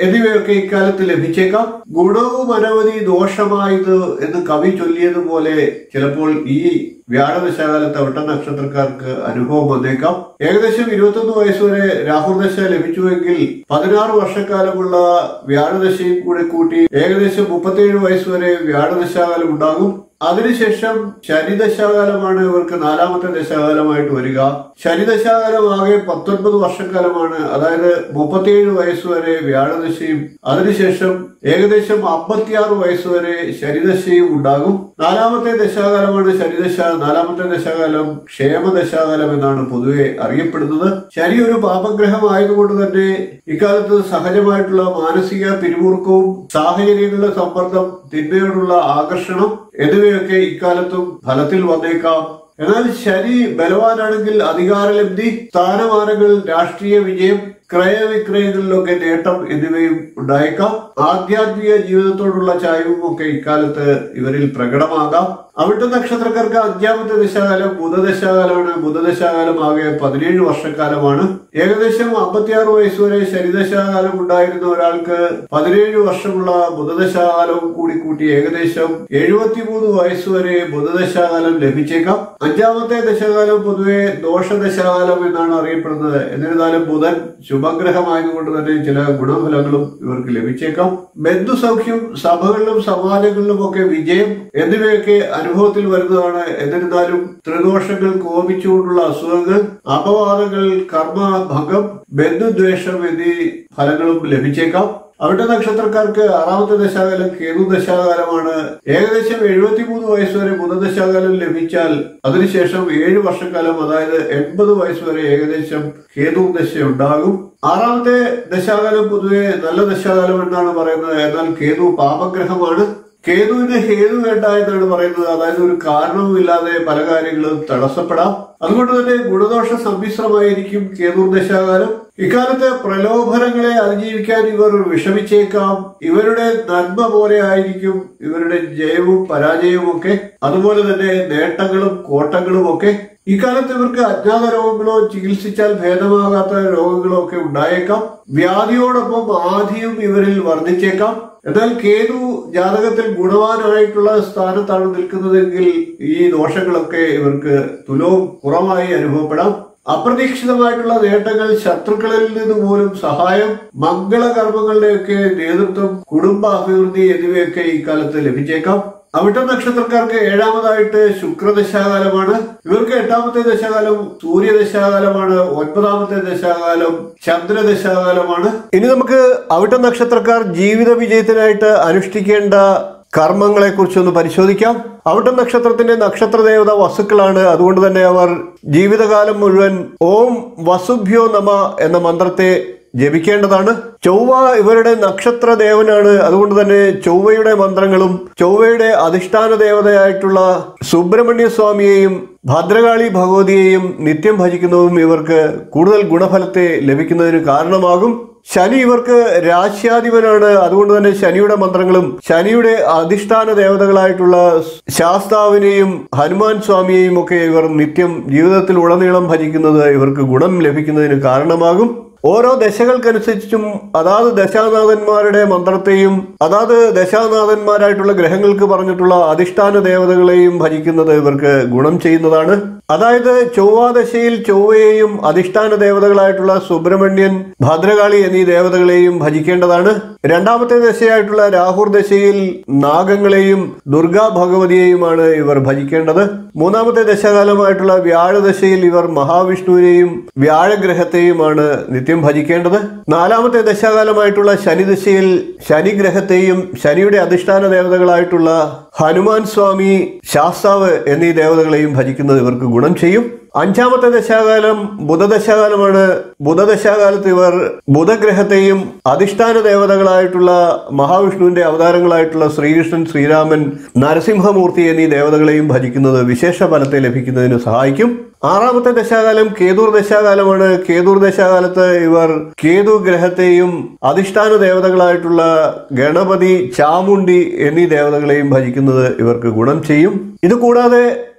[SPEAKER 1] എന്നിവയൊക്കെ ഇക്കാലത്ത് ലഭിച്ചേക്കാം ഗുണവും അനവധി ദോഷമായത് എന്ന് കവി ചൊല്ലിയതുപോലെ ചിലപ്പോൾ ഈ വ്യാഴദശാകാലത്ത് അവിട്ട നക്ഷത്രക്കാർക്ക് അനുഭവം വന്നേക്കാം ഏകദേശം ഇരുപത്തൊന്ന് വയസ്സുവരെ രാഹുർദശ ലഭിച്ചുവെങ്കിൽ പതിനാറ് വർഷക്കാലമുള്ള വ്യാഴദശയും കൂടെ കൂട്ടി ഏകദേശം മുപ്പത്തിയേഴ് വയസ്സുവരെ വ്യാഴദശാകാലം ഉണ്ടാകും അതിനുശേഷം ശനിദശാകാലമാണ് ഇവർക്ക് നാലാമത്തെ ദശാകാലമായിട്ട് വരിക ശനിദശാകാലം ആകെ പത്തൊൻപത് വർഷക്കാലമാണ് അതായത് മുപ്പത്തിയേഴ് വയസ്സുവരെ വ്യാഴദശയും അതിനുശേഷം ഏകദേശം അമ്പത്തിയാറ് വയസ്സുവരെ ശനിദശയും ഉണ്ടാകും നാലാമത്തെ ദശാകാലമാണ് ശനിദശ നാലാമത്തെ ദശാകാലം ക്ഷേമദശാകാലം എന്നാണ് പൊതുവെ അറിയപ്പെടുന്നത് ശനി ഒരു പാപഗ്രഹം ആയതുകൊണ്ട് തന്നെ ഇക്കാലത്ത് സഹജമായിട്ടുള്ള മാനസിക പിരിമുറുക്കവും സാഹചര്യങ്ങളുടെ സമ്മർദ്ദം തിന്മയോടുള്ള ആകർഷണം എന്നിവയൊക്കെ ഇക്കാലത്തും ഫലത്തിൽ വന്നേക്കാം എന്നാൽ ശനി ബലവാനാണെങ്കിൽ അധികാരലബ്ധി സ്ഥാനമാനങ്ങൾ രാഷ്ട്രീയ വിജയം ക്രയവിക്രയങ്ങളിലൊക്കെ നേട്ടം എന്നിവയും ഉണ്ടായേക്കാം ആധ്യാത്മിക ജീവിതത്തോടുള്ള ചായവും ഒക്കെ ഇക്കാലത്ത് ഇവരിൽ പ്രകടമാകാം അവിടുത്തെ നക്ഷത്രക്കാർക്ക് അഞ്ചാമത്തെ ദശാകാലം ബുധദശാകാലമാണ് ബുധദശാകാലം ആകെ പതിനേഴ് വർഷക്കാലമാണ് ഏകദേശം അമ്പത്തിയാറ് വയസ്സുവരെ ശനിദശാകാലം ഉണ്ടായിരുന്ന ഒരാൾക്ക് പതിനേഴ് വർഷമുള്ള ബുധദശാകാലവും കൂടി കൂട്ടി ഏകദേശം എഴുപത്തിമൂന്ന് വയസ്സുവരെ ബുധദശാകാലം ലഭിച്ചേക്കാം അഞ്ചാമത്തെ ദശകാലം പൊതുവെ ദോഷദശാകാലം എന്നാണ് അറിയപ്പെടുന്നത് എന്നിരുന്നാലും ബുധൻ ശുഭഗ്രഹമായതുകൊണ്ട് തന്നെ ചില ഗുണഫലങ്ങളും ഇവർക്ക് ലഭിച്ചേക്കാം ബന്ധുസൗഖ്യം സഭകളിലും സമാജങ്ങളിലും ഒക്കെ വിജയം എന്നിവയൊക്കെ അനുഭവത്തിൽ വരുന്നതാണ് എന്നിരുന്നാലും ത്രിദോഷങ്ങൾ കോപിച്ചുകൊണ്ടുള്ള അസുഖങ്ങൾ അപവാദങ്ങൾ കർമ്മഭംഗം ബന്ധുദ്വേഷം എന്നീ ഫലങ്ങളും ലഭിച്ചേക്കാം അവിടുത്തെ നക്ഷത്രക്കാർക്ക് ആറാമത്തെ ദശാകാലം കേതു ദശാകാലമാണ് ഏകദേശം എഴുപത്തിമൂന്ന് വയസ്സ് വരെ ബുധദശാകാലം ലഭിച്ചാൽ അതിനുശേഷം ഏഴ് വർഷക്കാലം അതായത് എൺപത് വയസ്സ് വരെ ഏകദേശം കേതു ദശ ഉണ്ടാകും ആറാമത്തെ ദശാകാലം പൊതുവെ നല്ല ദശാകാലം എന്നാണ് പറയുന്നത് എന്നാൽ കേതു പാപഗ്രഹമാണ് കേതുവിന് ഹേതു വേണ്ട എന്നാണ് പറയുന്നത് അതായത് ഒരു കാരണവുമില്ലാതെ പല കാര്യങ്ങളും തടസ്സപ്പെടാം അതുകൊണ്ട് തന്നെ ഗുണദോഷ സമ്മിശ്രമായിരിക്കും കേതു ദശാകാലം ഇക്കാലത്ത് പ്രലോഭനങ്ങളെ അതിജീവിക്കാൻ ഇവർ വിഷമിച്ചേക്കാം ഇവരുടെ നന്മ പോലെ ആയിരിക്കും ഇവരുടെ ജയവും പരാജയവും ഒക്കെ അതുപോലെ തന്നെ നേട്ടങ്ങളും കോട്ടങ്ങളും ഒക്കെ ഇക്കാലത്ത് ഇവർക്ക് അജ്ഞാത രോഗങ്ങളോ ചികിത്സിച്ചാൽ ഭേദമാകാത്ത രോഗങ്ങളോ ഒക്കെ ഉണ്ടായേക്കാം വ്യാധിയോടൊപ്പം ആധിയും ഇവരിൽ വർദ്ധിച്ചേക്കാം എന്നാൽ കേതു ജാതകത്തിൽ ഗുണവാനായിട്ടുള്ള സ്ഥാനത്താണ് നിൽക്കുന്നതെങ്കിൽ ഈ ദോഷങ്ങളൊക്കെ ഇവർക്ക് തുലവും കുറവായി അനുഭവപ്പെടാം അപ്രതീക്ഷിതമായിട്ടുള്ള നേട്ടങ്ങൾ ശത്രുക്കളിൽ നിന്ന് പോലും സഹായം മംഗളകർമ്മങ്ങളുടെയൊക്കെ നേതൃത്വം കുടുംബ അഭിവൃദ്ധി എന്നിവയൊക്കെ ഇക്കാലത്ത് ലഭിച്ചേക്കാം അവിട്ട നക്ഷത്രക്കാർക്ക് ഏഴാമതായിട്ട് ശുക്രദശാകാലമാണ് ഇവർക്ക് എട്ടാമത്തെ ദശാകാലം സൂര്യദശാകാലമാണ് ഒൻപതാമത്തെ ദശാകാലം ചന്ദ്രദശാകാലമാണ് ഇനി നമുക്ക് അവിട്ട നക്ഷത്രക്കാർ ജീവിത വിജയത്തിനായിട്ട് അനുഷ്ഠിക്കേണ്ട കർമ്മങ്ങളെ കുറിച്ചൊന്ന് പരിശോധിക്കാം അവിട്ട നക്ഷത്രത്തിന്റെ നക്ഷത്ര ദേവത വസുക്കളാണ് അതുകൊണ്ട് തന്നെ അവർ ജീവിതകാലം മുഴുവൻ ഓം വസുഭ്യോ നമ എന്ന മന്ത്രത്തെ ജപിക്കേണ്ടതാണ് ചൊവ്വ ഇവരുടെ നക്ഷത്ര ദേവനാണ് അതുകൊണ്ട് തന്നെ ചൊവ്വയുടെ മന്ത്രങ്ങളും ചൊവ്വയുടെ അധിഷ്ഠാന ദേവതയായിട്ടുള്ള സുബ്രഹ്മണ്യ സ്വാമിയെയും ഭദ്രകാളി ഭഗവതിയെയും നിത്യം ഭജിക്കുന്നതും ഇവർക്ക് കൂടുതൽ ഗുണഫലത്തെ ലഭിക്കുന്നതിന് കാരണമാകും ശനി ഇവർക്ക് രാശ്യാധിപനാണ് അതുകൊണ്ട് തന്നെ ശനിയുടെ മന്ത്രങ്ങളും ശനിയുടെ അധിഷ്ഠാന ദേവതകളായിട്ടുള്ള ശാസ്താവിനെയും ഹനുമാൻ സ്വാമിയെയും ഒക്കെ ഇവർ നിത്യം ജീവിതത്തിൽ ഉടനീളം ഭജിക്കുന്നത് ഇവർക്ക് ഗുണം ലഭിക്കുന്നതിന് കാരണമാകും ഓരോ ദശകൾക്കനുസരിച്ചും അതാത് ദശാനാഥന്മാരുടെ മന്ത്രത്തെയും അതാത് ദശാനാഥന്മാരായിട്ടുള്ള ഗ്രഹങ്ങൾക്ക് പറഞ്ഞിട്ടുള്ള അധിഷ്ഠാന ദേവതകളെയും ഭജിക്കുന്നത് ഇവർക്ക് ഗുണം ചെയ്യുന്നതാണ് അതായത് ചൊവ്വാദശയിൽ ചൊവ്വയെയും അധിഷ്ഠാന ദേവതകളായിട്ടുള്ള സുബ്രഹ്മണ്യൻ ഭദ്രകാളി എന്നീ ദേവതകളെയും ഭജിക്കേണ്ടതാണ് രണ്ടാമത്തെ ദശയായിട്ടുള്ള രാഹുർ ദശയിൽ നാഗങ്ങളെയും ദുർഗാ ഭഗവതിയെയുമാണ് ഇവർ ഭജിക്കേണ്ടത് മൂന്നാമത്തെ ദശകാലമായിട്ടുള്ള വ്യാഴദശയിൽ ഇവർ മഹാവിഷ്ണുവിനെയും വ്യാഴഗ്രഹത്തെയുമാണ് നിത്യം ഭജിക്കേണ്ടത് നാലാമത്തെ ദശാകാലമായിട്ടുള്ള ശനിദശയിൽ ശനിഗ്രഹത്തെയും ശനിയുടെ അധിഷ്ഠാന ദേവതകളായിട്ടുള്ള ഹനുമാൻ സ്വാമി ശാസ്താവ് എന്നീ ദേവതകളെയും ഭജിക്കുന്നത് ഇവർക്ക് ഗുണം ചെയ്യും അഞ്ചാമത്തെ ദശാകാലം ബുധദശാകാലമാണ് ബുധദശാകാലത്ത് ഇവർ ബുധഗ്രഹത്തെയും അധിഷ്ഠാന ദേവതകളായിട്ടുള്ള മഹാവിഷ്ണുവിന്റെ അവതാരങ്ങളായിട്ടുള്ള ശ്രീകൃഷ്ണൻ ശ്രീരാമൻ നരസിംഹമൂർത്തി എന്നീ ദേവതകളെയും ഭജിക്കുന്നത് വിശേഷ ഫലത്തെ ലഭിക്കുന്നതിന് സഹായിക്കും ആറാമത്തെ ദശാകാലം കേതൂർ ദശാകാലമാണ് കേതൂർ ദശാകാലത്ത് ഇവർ കേതു ഗ്രഹത്തെയും അധിഷ്ഠാന ദേവതകളായിട്ടുള്ള ഗണപതി ചാമുണ്ടി എന്നീ ദേവതകളെയും ഭജിക്കുന്നത് ഇവർക്ക് ഗുണം ചെയ്യും ഇത് കൂടാതെ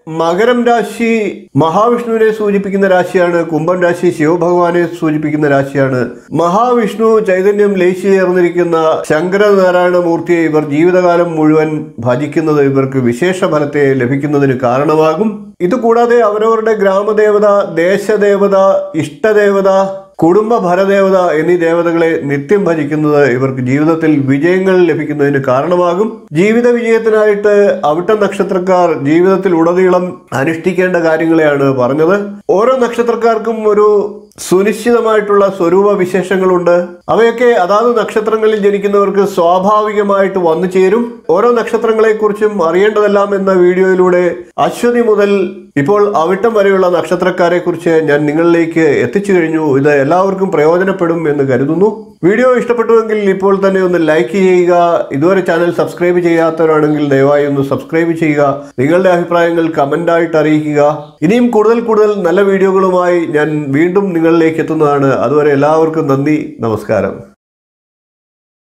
[SPEAKER 1] മകരം രാശി മഹാവിഷ്ണുവിനെ സൂചിപ്പിക്കുന്ന രാശിയാണ് കുംഭം രാശി ശിവഭഗവാനെ സൂചിപ്പിക്കുന്ന രാശിയാണ് മഹാവിഷ്ണു ചൈതന്യം ലയിച്ചു ചേർന്നിരിക്കുന്ന ശങ്കരനാരായണ മൂർത്തിയെ ഇവർ ജീവിതകാലം മുഴുവൻ ഭജിക്കുന്നത് ഇവർക്ക് വിശേഷ ഫലത്തെ ലഭിക്കുന്നതിന് കാരണമാകും ഇതുകൂടാതെ അവരവരുടെ ഗ്രാമദേവത ദേശദേവത ഇഷ്ടദേവത കുടുംബ ഭരദേവത എന്നീ ദേവതകളെ നിത്യം ഭജിക്കുന്നത് ഇവർക്ക് ജീവിതത്തിൽ വിജയങ്ങൾ ലഭിക്കുന്നതിന് കാരണമാകും ജീവിത വിജയത്തിനായിട്ട് അവിട്ട നക്ഷത്രക്കാർ ജീവിതത്തിൽ ഉടനീളം അനുഷ്ഠിക്കേണ്ട കാര്യങ്ങളെയാണ് പറഞ്ഞത് ഓരോ നക്ഷത്രക്കാർക്കും ഒരു സുനിശ്ചിതമായിട്ടുള്ള സ്വരൂപ വിശേഷങ്ങളുണ്ട് അവയൊക്കെ അതാത് നക്ഷത്രങ്ങളിൽ ജനിക്കുന്നവർക്ക് സ്വാഭാവികമായിട്ട് വന്നു ചേരും ഓരോ നക്ഷത്രങ്ങളെക്കുറിച്ചും അറിയേണ്ടതെല്ലാം എന്ന വീഡിയോയിലൂടെ അശ്വതി മുതൽ ഇപ്പോൾ അവിട്ടം വരെയുള്ള നക്ഷത്രക്കാരെ കുറിച്ച് ഞാൻ നിങ്ങളിലേക്ക് എത്തിച്ചു കഴിഞ്ഞു ഇത് എല്ലാവർക്കും പ്രയോജനപ്പെടും എന്ന് കരുതുന്നു വീഡിയോ ഇഷ്ടപ്പെട്ടുവെങ്കിൽ ഇപ്പോൾ തന്നെ ഒന്ന് ലൈക്ക് ചെയ്യുക ഇതുവരെ ചാനൽ സബ്സ്ക്രൈബ് ചെയ്യാത്തവരാണെങ്കിൽ ദയവായി ഒന്ന് സബ്സ്ക്രൈബ് ചെയ്യുക നിങ്ങളുടെ അഭിപ്രായങ്ങൾ കമന്റായിട്ട് അറിയിക്കുക ഇനിയും കൂടുതൽ കൂടുതൽ നല്ല വീഡിയോകളുമായി ഞാൻ വീണ്ടും നിങ്ങളിലേക്ക് എത്തുന്നതാണ് അതുവരെ എല്ലാവർക്കും നന്ദി നമസ്കാരം